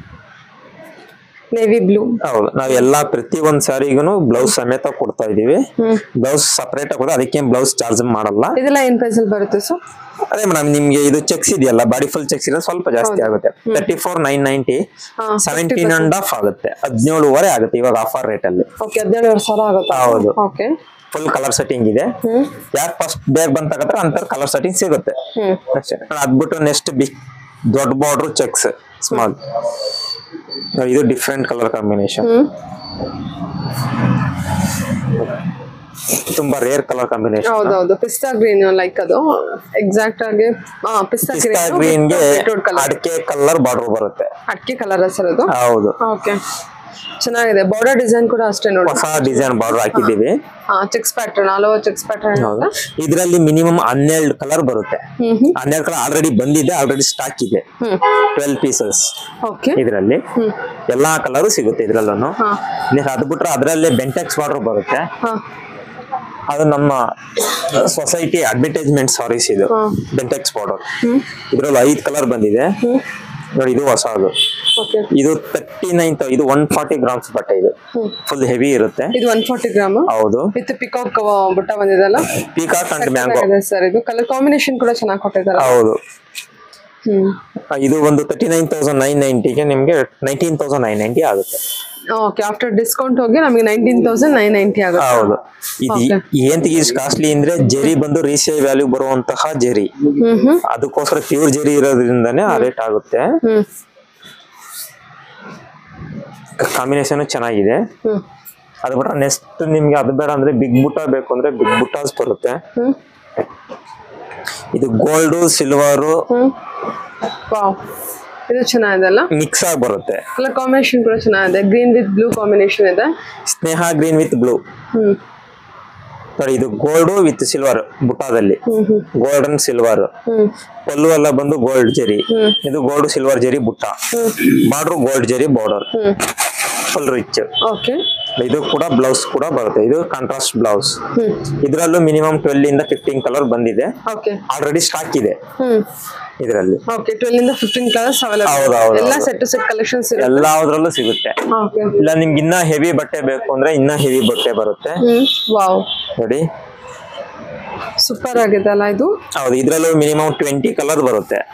ನೇವಿ ಬ್ಲೂ ಹೌದು ನಾವ್ ಎಲ್ಲಾ ಪ್ರತಿ ಒಂದ್ ಸ್ಯಾರಿಗೂ ಬ್ಲೌಸ್ ಸಮೇತ ಕೊಡ್ತಾ ಇದೀವಿ ಹ್ಮ್ ಬ್ಲೌಸ್ ಸಪರೇಟ್ ಆಗೋದು ಅದಕ್ಕೆ ಬ್ಲೌಸ್ ಚಾರ್ಜ್ ಮಾಡಲ್ಲ ಇದೆಲ್ಲ ಏನ್ ಪ್ರೈಸ್ ಅಲ್ಲಿ ಬರುತ್ತೆ ಸೊ ಅದೇ ಮೇಡಮ್ ನಿಮ್ಗೆ ಇದು ಚೆಕ್ಸ್ ಇದೆಯಲ್ಲ ಬಾಡಿ ಫುಲ್ ಚೆಕ್ಸ್ ಇದೆ ಸ್ವಲ್ಪ ಜಾಸ್ತಿ ಆಗುತ್ತೆ ತರ್ಟಿ ಫೋರ್ ನೈನ್ ನೈಂಟಿ ಹಾ ಸೆವೆಂಟೀನ್ ಅಂಡ್ ಹಾಫ್ ಆಗುತ್ತೆ ಹದಿನೇಳುವರೆ ಆಗುತ್ತೆ ಇವಾಗ ಆಫರ್ ರೇಟ್ ಅಲ್ಲಿ ಓಕೆ ಹದಿನೇಳುವರೆ ಸಾವಿರ ಆಗುತ್ತಾ ಹೌದು. ಓಕೆ ಫುಲ್ ಕಲರ್ ಸೆಟ್ಟಿಂಗ್ ಇದೆ ಹ್ಮ್ ಯಾಕೆ ಫಸ್ಟ್ ಬೇಗ ಬಂದ್ ತಗತ್ರ ಅಂತ ಕಲರ್ ಸೆಟ್ಟಿಂಗ್ ಸಿಗುತ್ತೆ ಹ್ಮ್ ಅಷ್ಟೇ ಅದ್ಬಿಟ್ಟು ನೆಕ್ಸ್ಟ್ ಬಿ ದೊಡ್ಡ ಬಾರ್ಡರ್ ಚೆಕ್ಸ್ ಸ್ಮಾಲ್ ಇದು ಡಿಫ್ರೆಂಟ್ ಕಲರ್ ಕಾಂಬಿನೇಷನ್ ಹ್ಮ್ ತುಂಬಾ ರೇರ್ ಕಲರ್ ಕಾಂಬಿನೇಷನ್ ಹೌದೌದು ಪಿಸ್ತಾ ಗ್ರೀನ್ ಲೈಕ್ ಅದು ಎಕ್ಸಾಕ್ಟ್ ಆಗಿ ಹಾ ಪಿಸ್ತಾ ಪಿಸ್ತಾ ಗ್ರೀನ್ಗೆ ಬೀಟ್ರೂಟ್ ಕಲರ್ ಅಡಿಕೆ ಕಲರ್ ಬಾರ್ಡರ್ ಬರುತ್ತೆ ಅಕ್ಕಿ ಕಲರ್ ಸರ್ ಅದು ಹೌದು ಓಕೆ ಚೆನ್ನಾಗಿದೆ ಬಾರ್ಡರ್ ಡಿಸೈನ್ ಕೂಡ ಅಷ್ಟೇ ನೋಡಿ ಹೊಸ ಡಿಸೈನ್ ಬಾರ್ಡರ್ ಹಾಕಿದೀವಿ ಹಾ checks pattern all over checks pattern ಹೌದು ಇದರಲ್ಲಿ ಮಿನಿಮಮ್ ಹನ್ನೆರಡು ಕಲರ್ ಬರುತ್ತೆ ಹ್ಮ್ ಹ್ಮ್ ಹನ್ನೆರಡು ಕಲರ್ ಆಲ್ರೆಡಿ ಬಂದಿದೆ ಆಲ್ರೆಡಿ ಸ್ಟಾಕ್ ಇದೆ ಹ್ಮ್ ಟ್ವೆಲ್ ಪೀಸಸ್ ಓಕೆ ಇದರಲ್ಲಿ ಹ್ಮ್ ಎಲ್ಲಾ ಕಲರು ಸಿಗುತ್ತೆ ಇದ್ರಲ್ಲೂ ಹಾ ನೆಕ್ಸ್ಟ್ ಅದು ಬಿಟ್ರೆ ಅದರಲ್ಲೇ ಬೆಂಟೆಕ್ಸ್ ಬಾರ್ಡರ್ ಬರುತ್ತೆ ಹಾ ಅದು ನಮ್ಮ ಸೊಸೈಟಿ ಅಡ್ವರ್ಟೈಸ್ಮೆಂಟ್ ಸಾರೀಸ್ ಇದು ಹಾ. ಬೆಂಟೆಕ್ಸ್ ಬಾರ್ಡರ್ ಹ್ಮ್ ಇದ್ರಲ್ಲಿ ಐದು ಕಲರ್ ಬಂದಿದೆ ಹ್ಮ್ ನೋಡಿ ಇದು ಹೊಸದು ಓಕೆ ಇದು ತರ್ಟಿ ನೈನ್ ಇದು ಒನ್ ಫಾರ್ಟಿ ಗ್ರಾಮ್ಸ್ ಬಟ್ಟೆ ಇದು ಹ್ಮ್ ಫುಲ್ ಹೆವಿ ಇರುತ್ತೆ ಇದು ಒನ್ ಫಾರ್ಟಿ ಗ್ರಾಮ್ ಹೌದು ವಿತ್ ಪಿಕಾಕ್ ಬುಟ್ಟ ಬಂದಿದೆಲ್ಲ ಪೀಕಾಕ್ ಅಂಡ್ ಮ್ಯಾಂಗೋ ಸರ್ ಇದು ಕಲರ್ ಕಾಂಬಿನೇಷನ್ ಕೂಡ ಚೆನ್ನಾಗಿ ಕೊಟ್ಟಿದ್ದಾರೆ ಹೌದು ಹ್ಮ್ ಇದು ಒಂದು ತರ್ಟಿ ನೈನ್ ತೌಸಂಡ್ ನೈನ್ ನೈಂಟಿಗೆ ನಿಮಗೆ ನೈನ್ಟೀನ್ ತೌಸಂಡ್ ನೈನ್ ನೈಂಟಿ ಆಗುತ್ತೆ ಓಕೆ ಆಫ್ಟರ್ ಡಿಸ್ಕೌಂಟ್ ಹೋಗಿ ನಮಗೆ ನೈನ್ಟೀನ್ ತೌಸಂಡ್ ನೈನ್ ನೈಂಟಿ ಆಗುತ್ತೆ ಹೌದು ಇದು Okay. ಏಂತಿಗೆ ಇಷ್ಟು ಕಾಸ್ಟ್ಲಿ ಅಂದ್ರೆ ಜರಿ ಬಂದು ರೀಸೇಲ್ ವ್ಯಾಲ್ಯೂ ಬರುವಂತಹ ಜರಿ ಹ್ಮ್ ಹ್ಮ್ ಅದಕ್ಕೋಸ್ಕರ ಪ್ಯೂರ್ ಜರಿ ಇರೋದ್ರಿಂದಾನೇ ಆ ರೇಟ್ ಆಗುತ್ತೆ ಹ್ಮ್ ಕಾಂಬಿನೇಷನ್ ಚೆನ್ನಾಗಿದೆ ಹ್ಮ್ ಅದು ಬಿಟ್ರೆ ನೆಕ್ಸ್ಟ್ ನಿಮ್ಗೆ ಅದು ಬೇಡ ಅಂದ್ರೆ ಬಿಗ್ ಬುಟ್ಟ ಬೇಕು ಅಂದ್ರೆ ಬಿಗ್ ಬುಟ್ಟಾಸ್ ಬರುತ್ತೆ ಹ್ಮ್ ಇದು ಗೋಲ್ಡ್ ಸಿಲ್ವರು ಹ್ಮ್ ವಾವ್ ಇದು ಚೆನ್ನಾಗಿದೆ ಅಲ್ಲ ಮಿಕ್ಸ್ ಆಗಿ ಬರುತ್ತೆ ಕಲರ್ ಕಾಂಬಿನೇಷನ್ ಕೂಡ ಚೆನ್ನಾಗಿದೆ ಗ್ರೀನ್ ವಿತ್ ಬ್ಲೂ ಕಾಂಬಿನೇಷನ್ ಇದೆ ಸ್ನೇಹ ಗ್ರೀನ್ ವಿತ್ ಬ್ಲೂ ಹ್ಮ್ ನೋಡಿ ಇದು ಗೋಲ್ಡ್ ವಿತ್ ಸಿಲ್ವರ್ ಬುಟ್ಟಾದಲ್ಲಿ hmm hmm gold and silver hmm pallu ಎಲ್ಲ ಬಂದು ಗೋಲ್ಡ್ ಜರಿ ಹ್ಮ್. ಇದು gold silver zari butta border gold zari border hmm full rich okay ಇದು ಕೂಡ ಬ್ಲೌಸ್ ಕೂಡ ಬರುತ್ತೆ ಇದು ಕಾಂಟ್ರಾಸ್ಟ್ ಬ್ಲೌಸ್ ಹ್ಮ್ ಇದರಲ್ಲೂ ಮಿನಿಮಮ್ ಟ್ವೆಲ್ ಇಂದ ಫಿಫ್ಟೀನ್ ಕಲರ್ ಬಂದಿದೆ ಓಕೆ ಆಲ್ರೆಡಿ ಸ್ಟಾಕ್ ಇದೆ ಹ್ಮ್ ಇದರಲ್ಲಿ ಓಕೆ ಟ್ವೆಲ್ ಇಂದ ಫಿಫ್ಟೀನ್ ಕಲರ್ಸ್ ಹೌದು, ಅವೈಲೇಬಲ್ ಹೌದು, ಎಲ್ಲ ಹೌದು. ಸೆಟ್ ಟು ಸೆಟ್ ಕಲೆಕ್ಷನ್ಸ್ ಇರುತ್ತೆ ಎಲ್ಲಾದ್ರಲ್ಲೂ ಸಿಗುತ್ತೆ ಓಕೆ ಇಲ್ಲ ನಿಮ್ಗೆ ಇನ್ನ ಹೆವಿ ಬಟ್ಟೆ ಬೇಕು ಅಂದ್ರೆ ಇನ್ನ ಹೆವಿ ಬಟ್ಟೆ ಬರುತ್ತೆ ಹ್ಮ್ ವಾವ್ ನೋಡಿ ಸೂಪರ್ ಆಗಿದೆ ಅಲ್ಲ ಇದು ಹೌದು ಇದ್ರಲ್ಲೂ ಮಿನಿಮಮ್ ಟ್ವೆಂಟಿ ಕಲರ್ ಬರುತ್ತೆ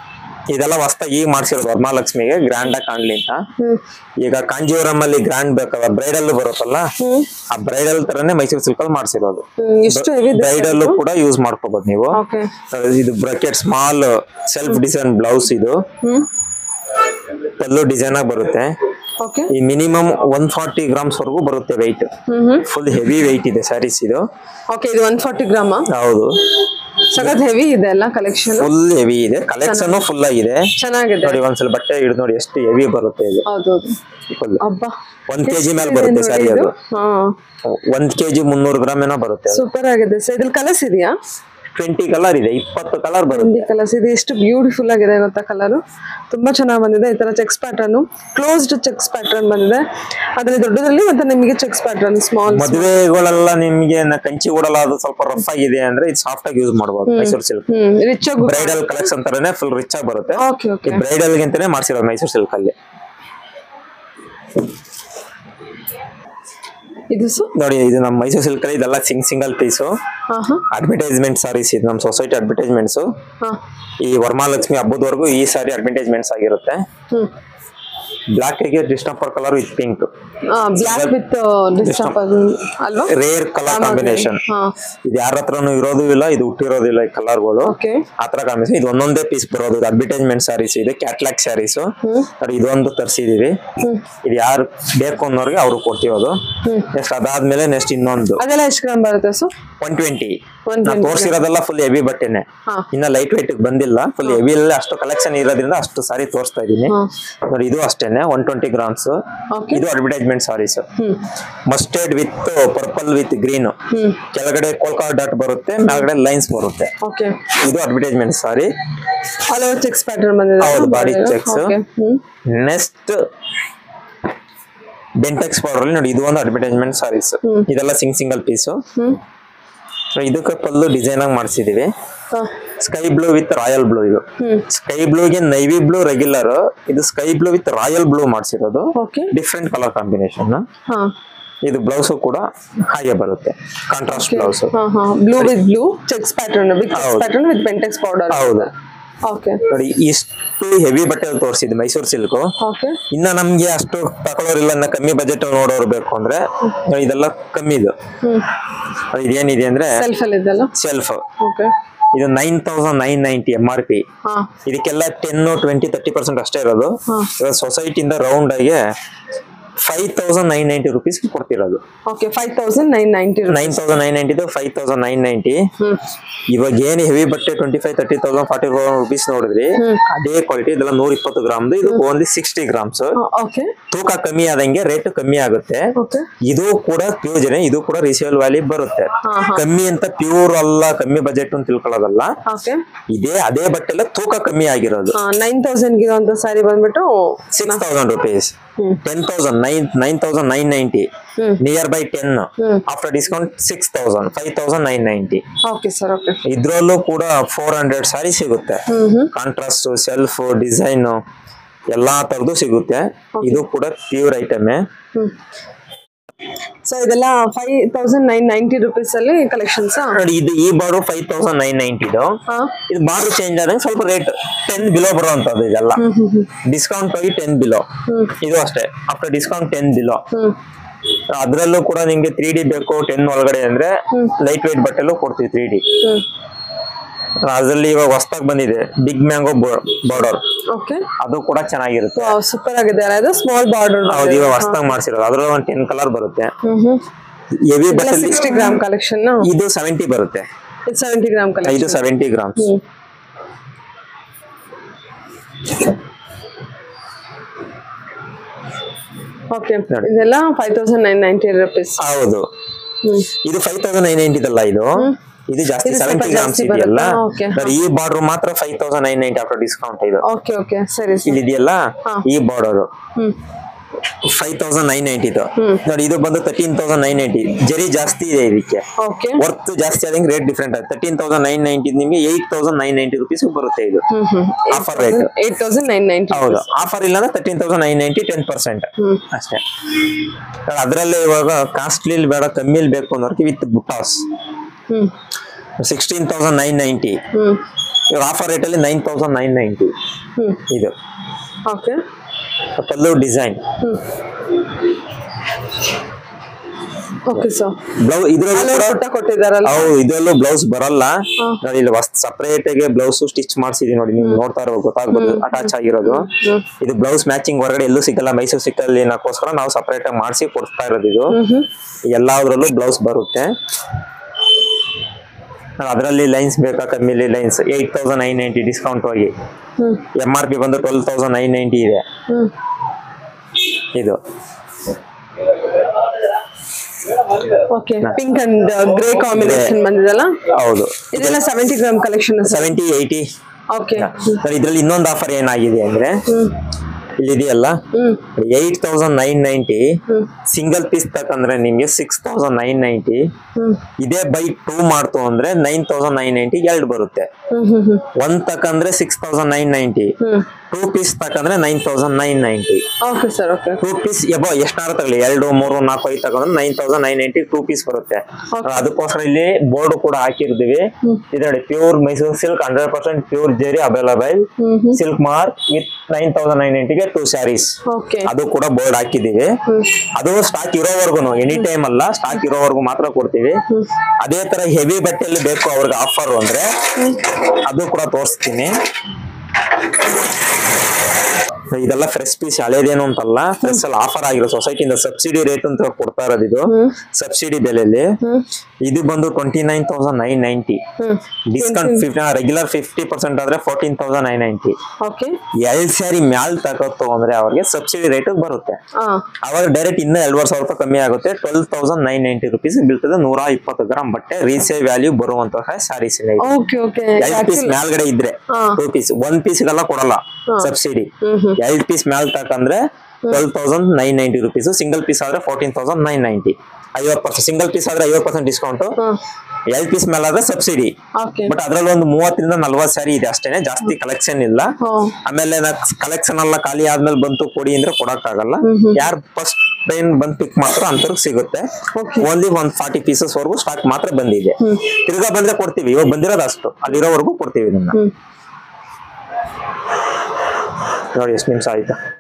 ಇದೆಲ್ಲ ಹೊಸ್ತಾಗಿ ಈಗ ಮಾಡ್ಸಿರೋದು ವರಮಹಾಲಕ್ಷ್ಮಿಗೆ ಗ್ರ್ಯಾಂಡ್ ಆಗಿ ಕಾಣ್ಲಿ ಅಂತ ಹ್ಮ್ ಈಗ ಕಾಂಜೀವರಂ ಅಲ್ಲಿ ಗ್ರ್ಯಾಂಡ್ ಬೇಕಲ್ಲ ಬ್ರೈಡಲ್ ಬರುತ್ತಲ್ಲ ಹ್ಮ್ ಆ ಬ್ರೈಡಲ್ ತರನೇ ಮೈಸೂರು ಸಿಲ್ಕ್ ಅಲ್ಲಿ ಮಾಡ್ಸಿರೋದು ಹ್ಮ್ ಎಷ್ಟು ಹೆವಿ ಬ್ರೈಡಲ್ ಕೂಡ ಯೂಸ್ ಮಾಡ್ಕೋಬಹುದು ನೀವು ಓಕೆ ಇದು bracket small self design blouse ಇದು ಹ್ಮ್ ಪಲ್ಲು ಡಿಸೈನ್ ಆಗಿ ಬರುತ್ತೆ ಓಕೆ ಈ ಮಿನಿಮಮ್ ಒನ್ ಫಾರ್ಟಿ ಗ್ರಾಮ್ಸ್ ವರೆಗೂ ಬರುತ್ತೆ weight hmm hmm full heavy weight ಇದೆ ಸ್ಯಾರೀಸ್ ಇದು ಓಕೆ ಇದು ಒನ್ ಫಾರ್ಟಿ ಗ್ರಾಮ ಹೌದು ಸಖತ್ ಹೆವಿ ಇದೆ ಅಲ್ಲ ಕಲೆಕ್ಷನ್ ಫುಲ್ ಹೆವಿ ಇದೆ ಕಲೆಕ್ಷನ್ ಫುಲ್ ಆಗಿದೆ ಚೆನ್ನಾಗಿದೆ ನೋಡಿ ಒಂದ್ಸಲ ಬಟ್ಟೆ ಹಿಡಿದು ನೋಡಿ ಎಷ್ಟು ಹೆವಿ ಬರುತ್ತೆ ಇದು ಹೌದೌದು ಫುಲ್ ಅಬ್ಬಾ ಒಂದ್ ಕೆಜಿ ಮೇಲೆ ಎಷ್ಟಿದೆ ಬರುತ್ತೆ ನೋಡಿ ಸ್ಯಾರಿ ಇದು? ಅದು ಹಾ ಒಂದ್ ಕೆಜಿ ಮುನ್ನೂರು ಗ್ರಾಮ್ ಏನೋ ಬರುತ್ತೆ ಸೂಪರ್ ಆಗಿದೆ ಸರ್ ಇದ್ರಲ್ಲಿ ಕಲರ್ಸ್ ಇದೆಯಾ ಟ್ವೆಂಟಿ ಕಲರ್ ಇದೆ ಇಪ್ಪತ್ತು ಕಲರ್ ಬರುತ್ತೆ ಹಿಂದಿ ಕಲರ್ಸ್ ಇದು ಎಷ್ಟು ಬ್ಯೂಟಿಫುಲ್ ಆಗಿದೆ ಗೊತ್ತಾ ಕಲರು ತುಂಬಾ ಚೆನ್ನಾಗಿ ಬಂದಿದೆ ಈ ತರ checks pattern closed checks pattern ಬಂದಿದೆ ಅದ್ರಲ್ಲಿ ದೊಡ್ಡದ್ರಲ್ಲಿ ಮತ್ತೆ ನಿಮಗೆ ಚೆಕ್ಸ್ ಪ್ಯಾಟರ್ನ್ ಸ್ಮಾಲ್ ಮದುವೆಗಳೆಲ್ಲ ನಿಮ್ಗೆ ನ- ಕಂಚಿ ಓಡಲ್ಲ ಅದು ಸ್ವಲ್ಪ ರಫ್ ಆಗಿದೆ ಅಂದ್ರೆ ಇದು ಸಾಫ್ಟ್ ಆಗಿ ಯೂಸ್ ಮಾಡಬಹುದು ಮೈಸೂರು ಸಿಲ್ಕ್ ಹ್ಮ್ ರಿಚ್ ಆಗಿ ಬ್ರೈಡಲ್ ಕಲೆಕ್ಷನ್ ತರನೇ ಫುಲ್ ರಿಚ್ ಆಗಿ ಬರುತ್ತೆ ಓಕೆ ಓಕೆ ಬ್ರೈಡಲ್ ಗಿಂತನೇ ಮಾಡ್ಸಿರೋದು ಮೈಸೂರು ಸಿಲ್ಕ್ ಅಲ್ಲಿ ಇದು ಸು ನೋಡಿ ಇದು ನಮ್ಮ ಮೈಸೂರು ಸಿಲ್ಕ್ ಅಲ್ಲಿ ಇದೆಲ್ಲ ಸಿಂಗ್ ಸಿಂಗಲ್ ಪೀಸು ಹಾ ಹಾ ಅಡ್ವರ್ಟೈಸ್ಮೆಂಟ್ ಸಾರೀಸ್ ಇದು ನಮ್ಮ ಸೊಸೈಟಿ ಅಡ್ವರ್ಟೈಸ್ಮೆಂಟ್ಸ್ ಹಾ ಈ ವರಮಹಾಲಕ್ಷ್ಮಿ ಹಬ್ಬದವರೆಗೂ ಈ ಸಾರಿ ಅಡ್ವರ್ಟೈಸ್ಮೆಂಟ್ಸ್ ಆಗಿರುತ್ತೆ ಹ್ಮ್ ಬ್ಲಾಕ್ ಗೆ distemper colour with pink black with distemper ಅಲ್ವಾ ರೇರ್ ಕಲರ್ ಕಾಂಬಿನೇಷನ್ ಹಾ ಇದು ಯಾರ ಹತ್ರನೂ ಇರೋದು ಇಲ್ಲ ಇದು ಹುಟ್ಟಿರೋದಿಲ್ಲ ಈ ಕಲರ್ಗಳು ಓಕೆ ಆತರ ಕಾಂಬಿನೇಷನ್ ಇದು ಒಂದೊಂದೇ ಪೀಸ್ ಬರೋದು ಇದು ಅಡ್ವರ್ಟೈಸ್ಮೆಂಟ್ ಸ್ಯಾರೀಸ್ ಇದು ಕ್ಯಾಟ್ಲಾಕ್ ಸ್ಯಾರೀಸ್ ಹ್ಮ್ ನೋಡಿ ಇದೊಂದು ತರಿಸಿದೀವಿ ಹ್ಮ್ ಇದು ಯಾರು ಬೇಕು ಅನ್ನೋರಿಗೆ ಅವ್ರು ಕೊಡ್ತೀವದು ಹ್ಮ್ ನೆಕ್ಸ್ಟ್ ಅದಾದ್ಮೇಲೆ ನೆಕ್ಸ್ಟ್ ಇನ್ನೊಂದು ಅದೆಲ್ಲ ಎಷ್ಟು ಗ್ರಾಮ್ ಬರುತ್ತೆ ಸು ಒನ್ ಟ್ವೆಂಟಿ ಒನ್ ನಾ ತೋರಿಸಿರೋದೆಲ್ಲ ಫುಲ್ ಹೆವಿ ಬಟ್ಟೆನೆ ಹಾ ಇನ್ನ ಲೈಟ್ weight ಬಂದಿಲ್ಲ ಫುಲ್ ಹೆವಿ ಅಷ್ಟು ಕಲೆಕ್ಷನ್ ಇರೋದ್ರಿಂದ ಅಷ್ಟು ಸಾರಿ ತೋರಿಸ್ತಾ ಇದೀನಿ ಹಾ ನೋಡಿ ಇದು ಅಷ್ಟೇನೆ ಒನ್ ಟ್ವೆಂಟಿ ಗ್ರಾಮ್ಸ್ ಓಕೆ ಇದು advertisement saris hmm mustard with purple with green hmm ಕೆಳಗಡೆ ಕೋಲ್ಕಾ ಡಾಟ್ ಬರುತ್ತೆ ಮೇಲ್ಗಡೆ ಲೈನ್ಸ್ ಬರುತ್ತೆ ಓಕೆ ಇದು advertisement sari all over checks pattern ಬಂದಿದೆ ಹೌದು, body checks. Okay hmm next ಡೆಂಟೆಕ್ಸ್ ಪೌಡರ್ ಅಲ್ಲಿ ನೋಡಿ ಇದು ಒಂದು ಅಡ್ವರ್ಟೈಸ್ಮೆಂಟ್ ಸಾರೀಸ್ ಹ್ಮ್. ಇದೆಲ್ಲ ಸಿಂಗ್ ಸಿಂಗಲ್ ಪೀಸು ಹ್ಮ್ ಇದಕ್ಕೆ ಪಲ್ಲು ಡಿಸೈನ್ ಆಗಿ ಮಾಡಿಸಿದೀವಿ ಹಾ sky blue with royal blue ಇದು ಹ್ಮ್ ಸ್ಕೈ ಬ್ಲೂಗೆ ನೈವಿ ಬ್ಲೂ ರೆಗ್ಯುಲರ್ ಇದು sky blue with royal blue ಮಾಡಿಸಿರೋದು ಓಕೆ ಡಿಫ್ರೆಂಟ್ ಕಲರ್ ಕಾಂಬಿನೇಷನ್ ಹಾ ಇದು ಬ್ಲೌಸ್ ಕೂಡ ಹಾಗೆ ಬರುತ್ತೆ ಕಾಂಟ್ರಾಸ್ಟ್ ಬ್ಲೌಸ್ ಹಾ ಹಾ blue with blue checks pattern with checks ಹೌದು. ಪ್ಯಾಟರ್ನ್ ವಿತ್ ಪೆಂಟೆಕ್ಸ್ ಪೌಡರ್ ಹೌದು ಓಕೆ ನೋಡಿ ಇಷ್ಟು ಹೆವಿ ಬಟ್ಟೆ ತೋರಿಸಿದ್ದು ಮೈಸೂರು ಸಿಲ್ಕ್ ಓಕೆ ಇನ್ನ ನಮ್ಗೆ ಅಷ್ಟು ತಗೊಳ್ಳೋರಿಲ್ಲ ಇನ್ನ ಕಮ್ಮಿ ಬಜೆಟ್ ನೋಡೋರು ಬೇಕು ಅಂದ್ರೆ ಇದೆಲ್ಲ ಕಮ್ಮಿ ಇದು ಹ್ಮ್ ಇದೇನಿದೆ ಅಂದ್ರೆ ಸೆಲ್ಫ್ ಅಲ್ಲಿ ಇದೆಲ್ಲ ಸೆಲ್ಫ್ ಓಕೆ ಇದು nine thousand nine ninety M R P ಹಾ ಇದಕ್ಕೆಲ್ಲ ಟೆನ್ ಟ್ವೆಂಟಿ ತರ್ಟಿ ಪರ್ಸೆಂಟ್ ಅಷ್ಟೇ ಇರೋದು ಹಾ. ಇವಾಗ ಸೊಸೈಟಿಯಿಂದ ರೌಂಡ್ ಆಗಿ five thousand nine ninety rupees ಕೊಡ್ತಿರೋದು okay five thousand nine ninety nine thousand nine ನೈಂಟಿದು ಫೈವ್ ತೌಸಂಡ್ ನೈನ್ ನೈಂಟಿ ಹ್ಮ್ ಇವಾಗ ಏನು ಹೆವಿ ಬಟ್ಟೆ twenty five thirty thousand forty four rupees ನೋಡಿದ್ರಿ ಅದೇ ಕ್ವಾಲಿಟಿ ಇದೆಲ್ಲ ನೂರ ಇಪ್ಪತ್ತು ಗ್ರಾಮ್ದು ಇದು ಓನ್ಲಿ ಸಿಕ್ಸ್ಟಿ ಗ್ರಾಮ್ಸ್ ಓಕೆ ತೂಕ ಕಮ್ಮಿ ಆದಂಗೆ ರೇಟ್ ಕಮ್ಮಿ ಆಗುತ್ತೆ ಓಕೆ ಇದು ಕೂಡ ಪ್ಯೂರ್ ಜನ ಇದು ಕೂಡ ರಿಸೇಲ್ ವ್ಯಾಲಿ ಬರುತ್ತೆ ಹಾ ಹಾ ಕಮ್ಮಿ ಅಂತ ಪ್ಯೂರ್ ಅಲ್ಲ ಕಮ್ಮಿ ಬಜೆಟ್ ಅಂತ ತಿಳ್ಕೊಳ್ಳೋದಲ್ಲ ಓಕೆ ಇದೇ ಅದೇ ಬಟ್ಟೆಲ್ಲ ತೂಕ ಕಮ್ಮಿ ಆಗಿರೋದು ನೈನ್ ತೌಸಂಡ್ ಇರುವಂತ ಸ್ಯಾರಿ ಬಂದ್ಬಿಟ್ಟು six thousand rupees hmm ten thousand nine nine thousand nine ninety hmm near by ten hmm after discount six thousand five thousand nine ninety okay sir okay ಇದ್ರಲ್ಲೂ ಕೂಡ ಫೋರ್ ಹಂಡ್ರೆಡ್ ಸಾರಿ ಸಿಗುತ್ತೆ hmm hmm contrast self design ಎಲ್ಲಾ ತರದ್ದು ಸಿಗುತ್ತೆ ಇದು ಕೂಡ ಪ್ಯೂರ್ ಐಟಮೇ ಹ್ಮ್ ಸೊ ಇದೆಲ್ಲ five thousand nine ninety rupees ಅಲ್ಲಿ ಕಲೆಕ್ಷನ್ಸ್ ನೋಡಿ ಇದು ಈ ಬಾರ್ಡರ್ ಫೈವ್ ತೌಸಂಡ್ ನೈನ್ ನೈಂಟಿದು ಹಾ ಇದು ಬಾರ್ಡರ್ ಚೇಂಜ್ ಆದಂಗೆ ಸ್ವಲ್ಪ ರೇಟ್ ಟೆನ್ ಬಿಲೋ ಬರುವಂತದ್ದು ಇದೆಲ್ಲ ಹ್ಮ್ ಹ್ಮ್ ಹ್ಮ್ ಡಿಸ್ಕೌಂಟ್ ಹೋಗಿ ಟೆನ್ ಬಿಲೋ ಹ್ಮ್ ಇದು ಅಷ್ಟೇ ಆಫ್ಟರ್ ಡಿಸ್ಕೌಂಟ್ ಟೆನ್ ಬಿಲೋ ಹ್ಮ್ ಅದ್ರಲ್ಲೂ ಕೂಡ ನಿಮ್ಗೆ ತ್ರೀ ಡಿ ಬೇಕು ಟೆನ್ ಒಳಗಡೆ ಅಂದ್ರೆ ಹ್ಮ್. ಲೈಟ್ ವೇಟ್ ಬಟ್ಟೆಲ್ಲೂ ಕೊಡ್ತೀವಿ ತ್ರೀ ಡಿ ಹ್ಮ್ ಅದ್ರಲ್ಲಿ ಇವಾಗ ಹೊಸ್ದಾಗ್ ಬಂದಿದೆ ಬಿಗ್ ಮ್ಯಾಂಗೋ ಬಾರ್ಡರ್ ಓಕೆ ಅದು ಕೂಡ ಚೆನ್ನಾಗಿರುತ್ತೆ ಸೂಪರ್ ಆಗಿದೆ ಅಲ್ಲ ಇದು ಸ್ಮಾಲ್ ಬಾರ್ಡರ್ ಹೌದು ಇವಾಗ ಹೊಸ್ದಾಗ್ ಮಾಡ್ಸಿರೋದು ಅದ್ರಲ್ಲಿ ಒಂದು ಟೆನ್ ಕಲರ್ ಬರುತ್ತೆ ಹ್ಮ್ ಹ್ಮ್ ಹೆವಿ ಬಟ್ಟೆ ಸಿಕ್ಸ್ಟಿ ಗ್ರಾಮ್ ಕಲೆಕ್ಷನ್ ಇದು ಸೆವೆಂಟಿ ಬರುತ್ತೆ ಇದು ಸೆವೆಂಟಿ ಗ್ರಾಮ್ ಇದು ಕಲೆಕ್ಷನ್ ಸೆವೆಂಟಿ ಗ್ರಾಮ್ಸ್ ಹ್ಮ್ ಓಕೆ ನೋಡಿ. ಇದೆಲ್ಲ five thousand nine ninety rupees ಹೌದು ಹ್ಮ್ ಇದು ಫೈವ್ ತೌಸಂಡ್ ನೈನ್ ನೈಂಟಿದಲ್ಲ ಇದು ಇದು ಜಾಸ್ತಿ ಇದು ಸ್ವಲ್ಪ ಸೆವೆಂಟಿ ಗ್ರಾಮ್ಸ್ ಜಾಸ್ತಿ ಇದೆಯಲ್ಲ ಬರುತ್ತಾ? Okay, ನೋಡಿ, ಈ ಬಾರ್ಡರ್ ಮಾತ್ರ five thousand nine ninety after discount ಇದು ಓಕೆ ಓಕೆ ಸರಿ ಸರಿ ಇಲ್ಲಿ ಇದೆಯಲ್ಲ ಹಾ. ಈ ಬಾರ್ಡರ್ ಹ್ಮ್ ಫೈವ್ ತೌಸಂಡ್ ನೈನ್ ನೈಂಟಿದು ಹ್ಮ್. ನೋಡಿ ಇದು ಬಂದು ತರ್ಟೀನ್ ತೌಸಂಡ್ ನೈನ್ ನೈಂಟಿ ಜರಿ ಜಾಸ್ತಿ ಇದೆ ಇದಕ್ಕೆ ಓಕೆ ವರ್ತ್ ಜಾಸ್ತಿ ಆದಂಗೆ ರೇಟ್ ಡಿಫ್ರೆಂಟ್ ಆಗುತ್ತೆ ತರ್ಟೀನ್ ತೌಸಂಡ್ ನೈನ್ ನೈಂಟಿ ನಿಮಗೆ eight thousand nine ninety rupees ಬರುತ್ತೆ ಇದು ಹ್ಮ್ ಹ್ಮ್ offer rate eight thousand nine ninety ಹೌದು ಆಫರ್ ಇಲ್ಲ ಅಂದ್ರೆ thirteen thousand nine ninety ten percent ಹ್ಮ್ ಅಷ್ಟೇ ಅದರಲ್ಲೇ ಇವಾಗ ಕಾಸ್ಟ್ಲಿ ಬೇಡ ಕಮ್ಮಿಲಿ ಬೇಕು ಅನ್ನೋರ್ಗೆ ವಿತ್ ಬುಟಾಸ್ ಹ್ಮ್ ಸಿಕ್ಸ್ಟೀನ್ ತೌಸಂಡ್ ನೈನ್ ನೈಂಟಿ ಹ್ಮ್ ಇವಾಗ ಆಫರ್ ರೇಟಲ್ಲಿ ನೈನ್ ತೌಸಂಡ್ ನೈನ್ ನೈಂಟಿ ಹ್ಮ್ ಇದು ಓಕೆ ಪಲ್ಲು ಡಿಸೈನ್ ಹ್ಮ್ ಓಕೆ ಸರ್ ಬ್ಲೌಸ್ ಇದ್ರಲ್ಲೂ ಕೂಡ ಪುಟ್ಟ ಕೊಟ್ಟಿದಾರಲ್ಲ ಹೌದು ಇದರಲ್ಲೂ ಬ್ಲೌಸ್ ಬರಲ್ಲ ನೋಡಿ ಇಲ್ಲಿ ಸಪರೇಟ್ ಆಗಿ ಬ್ಲೌಸ್ ಸ್ಟಿಚ್ ಮಾಡ್ಸಿದೀನಿ ನೋಡಿ ನೀವು ನೋಡ್ತಾ ಇರೋ ಗೊತ್ತಾಗ್ಬೋದು ಅಟ್ಯಾಚ್ ಆಗಿರೋದು ಹ್ಮ್. ಇದು ಬ್ಲೌಸ್ ಮ್ಯಾಚಿಂಗ್ ಹೊರಗಡೆ ಎಲ್ಲೂ ಸಿಗಲ್ಲ ಮೈಸೂರು ಸಿಕ್ಕಲ್ಲಿ ಏನಕ್ಕೋಸ್ಕರ ನಾವು ಸಪರೇಟ್ ಆಗಿ ಮಾಡಿಸಿ ಕೊಡ್ತಾ ಇರೋದು ಇದು ಎಲ್ಲಾದ್ರಲ್ಲೂ ಬ್ಲೌಸ್ ಬರುತ್ತೆ ಅದರಲ್ಲಿ ಲೈನ್ಸ್ ಬೇಕಾ ಕಮ್ಮಿಲಿ lines eight thousand nine ninety discount ಹೋಗಿ ಹ್ಮ್ ಎಂ ಆರ್ ಪಿ ಬಂದು ಟ್ವೆಲ್ ತೌಸಂಡ್ ನೈನ್ ನೈಂಟಿ ಇದೆ ಹ್ಮ್ ಇದು okay pink and grey combination ಬಂದಿದಲ್ಲ ಹೌದು ಇದೆಲ್ಲ seventy gram collection sir seventy eighty okay sir ಇದ್ರಲ್ಲಿ ಇನ್ನೊಂದು ಆಫರ್ ಏನಾಗಿದೆ ಅಂದ್ರೆ ಹ್ಮ್ ಇಲ್ಲಿದೆಯಲ್ಲ ಹ್ಮ್ ಏಟ್ ತೌಸಂಡ್ ನೈನ್ ನೈಂಟಿ ಹ್ಮ್ ಸಿಂಗಲ್ ಪೀಸ್ ತಕಂದ್ರೆ ನಿಮ್ಗೆ ಸಿಕ್ಸ್ ತೌಸಂಡ್ ನೈನ್ ನೈಂಟಿ ಹ್ಮ್ ಇದೇ ಬೈ ಟೂ ಮಾಡ್ತು ಅಂದ್ರೆ ನೈನ್ ತೌಸಂಡ್ ನೈನ್ ನೈಂಟಿ ಎರಡು ಬರುತ್ತೆ ಹ್ಮ್ ಹ್ಮ್ ಹ್ಮ್ ಒಂದ್ ತಕಂದ್ರೆ ಸಿಕ್ಸ್ ತೌಸಂಡ್ ನೈನ್ ನೈಂಟಿ ಹ್ಮ್ ಟೂ ಪೀಸ್ ತಕಂದ್ರೆ nine thousand nine ninety okay sir okay two piece above ಎಷ್ಟಾರು ತಗಲಿ ಎರಡು ಮೂರು ನಾಲ್ಕು ಐದು ತಗೊಂಡ್ರೆ nine thousand nine ninety two piece ಬರುತ್ತೆ ಅದಕ್ಕೋಸ್ಕರ ಇಲ್ಲಿ ಬೋರ್ಡ್ ಕೂಡ ಹಾಕಿರ್ತೀವಿ ಇದು ನೋಡಿ pure Mysuru silk hundred percent pure zari available ಹ್ಮ್ ಹ್ಮ್ silk mark with nine thousand nine ನೈಂಟಿಗೆ ಟೂ ಸ್ಯಾರೀಸ್ ಓಕೆ ಅದು ಕೂಡ ಬೋರ್ಡ್ ಹಾಕಿದೀವಿ ಅದು ಸ್ಟಾಕ್ ಇರೋವರೆಗೂ ಎನಿ ಟೈಮ್ ಅಲ್ಲ ಸ್ಟಾಕ್ ಇರೋವರೆಗೂ ಮಾತ್ರ ಕೊಡ್ತೀವಿ ಅದೇ ತರ ಹೆವಿ ಬಟ್ಟೆಯಲ್ಲಿ ಬೇಕು ಅವ್ರಿಗೆ ಆಫರ್ ಅಂದ್ರೆ ಅದು ಕೂಡ ತೋರಿಸ್ತೀನಿ ಇದೆಲ್ಲ ಫ್ರೆಶ್ ಪೀಸ್ ಹಳೇದೇನು ಅಂತಲ್ಲ ಫ್ರೆಶ್ ಅಲ್ಲಿ ಆಫರ್ ಆಗಿರೋ ಸೊಸೈಟಿಯಿಂದ ಸಬ್ಸಿಡಿ ರೇಟ್ ಅಂತ ಕೊಡ್ತಾ ಇರೋದು ಇದು ಸಬ್ಸಿಡಿ ಬೆಲೆಯಲ್ಲಿ ಹ್ಮ್ ಇದು ಬಂದು twenty nine thousand nine ninety ಹ್ಮ್ discount fifty regular fifty percent ಆದ್ರೆ fourteen thousand nine ninety okay ಎರಡ್ ಸ್ಯಾರಿ ಮ್ಯಾಲ್ ತಗೋತು ಅಂದ್ರೆ ಅವ್ರಿಗೆ ಸಬ್ಸಿಡಿ ರೇಟ್ ಬರುತ್ತೆ ಹಾ ಅವಾಗ ಡೈರೆಕ್ಟ್ ಇನ್ನೂ ಎರಡುವರೆ ಸಾವಿರ ರೂಪಾಯಿ ಕಮ್ಮಿ ಆಗುತ್ತೆ twelve thousand nine ninety rupees ಬೀಳ್ತದೆ ನೂರ ಇಪ್ಪತ್ತು ಗ್ರಾಮ್ ಬಟ್ಟೆ ರೀಸೇಲ್ ವ್ಯಾಲ್ಯೂ ಬರುವಂತಹ ಸ್ಯಾರೀಸ್ ಓಕೆ ಓಕೆ ಎರಡು ಪೀಸ್ ಮ್ಯಾಲ್ಗಡೆ ಇದ್ರೆ ಹಾ. ಟೂ ಪೀಸ್ ಒಂದ್ ಪೀಸ್ಗೆಲ್ಲ ಕೊಡಲ್ಲ ಸಬ್ಸಿಡಿ ಹ್ಮ್ ಹ್ಮ್ ಎರಡು ಪೀಸ್ ಮ್ಯಾಲ್ ತಕಂದ್ರೆ twelve thousand nine ninety rupees single piece ಆದ್ರೆ ಫೋರ್ಟೀನ್ ತೌಸಂಡ್ ನೈನ್ ನೈಂಟಿ ಐವತ್ತು ಪರ್ಸೆಂಟ್ ಸಿಂಗಲ್ ಪೀಸ್ ಆದ್ರೆ ಐವತ್ತು ಪರ್ಸೆಂಟ್ ಡಿಸ್ಕೌಂಟ್ ಹಾ ಎರಡು ಪೀಸ್ ಮೇಲಾದ್ರೆ ಸಬ್ಸಿಡಿ ಓಕೆ ಬಟ್ ಅದ್ರಲ್ಲಿ ಒಂದು ಮೂವತ್ತರಿಂದ ನಲ್ವತ್ತು ಸ್ಯಾರಿ ಇದೆ ಅಷ್ಟೇನೆ ಜಾಸ್ತಿ ಕಲೆಕ್ಷನ್ ಇಲ್ಲ ಹಾ ಆಮೇಲೆ ಕಲೆಕ್ಷನ್ ಎಲ್ಲ ಖಾಲಿ ಆದ್ಮೇಲೆ ಬಂತು ಕೊಡಿ ಅಂದ್ರೆ ಕೊಡಕ್ಕಾಗಲ್ಲ ಯಾರು ಫಸ್ಟ್ ಟೈಮ್ ಬಂದ್ ಪಿಕ್ ಮಾತ್ರ ಅಂತವ್ರಿಗೆ ಸಿಗುತ್ತೆ Okay. ಓನ್ಲಿ ಒಂದ್ ಫಾರ್ಟಿ ಪೀಸಸ್ ವರೆಗೂ ಸ್ಟಾಕ್ ಮಾತ್ರ ಬಂದಿದೆ ತಿರ್ಗಾ ಬಂದ್ರೆ ಕೊಡ್ತೀವಿ ಇವಾಗ ಬಂದಿರೋದು ಅಷ್ಟು ಅಲ್ಲಿರೋವರೆಗೂ ಕೊಡ್ತೀವಿ ಇದನ್ನ ಹ್ಮ್ ನೋಡಿ ಎಷ್ಟು ನಿಮಿಷ ಆಯ್ತಾ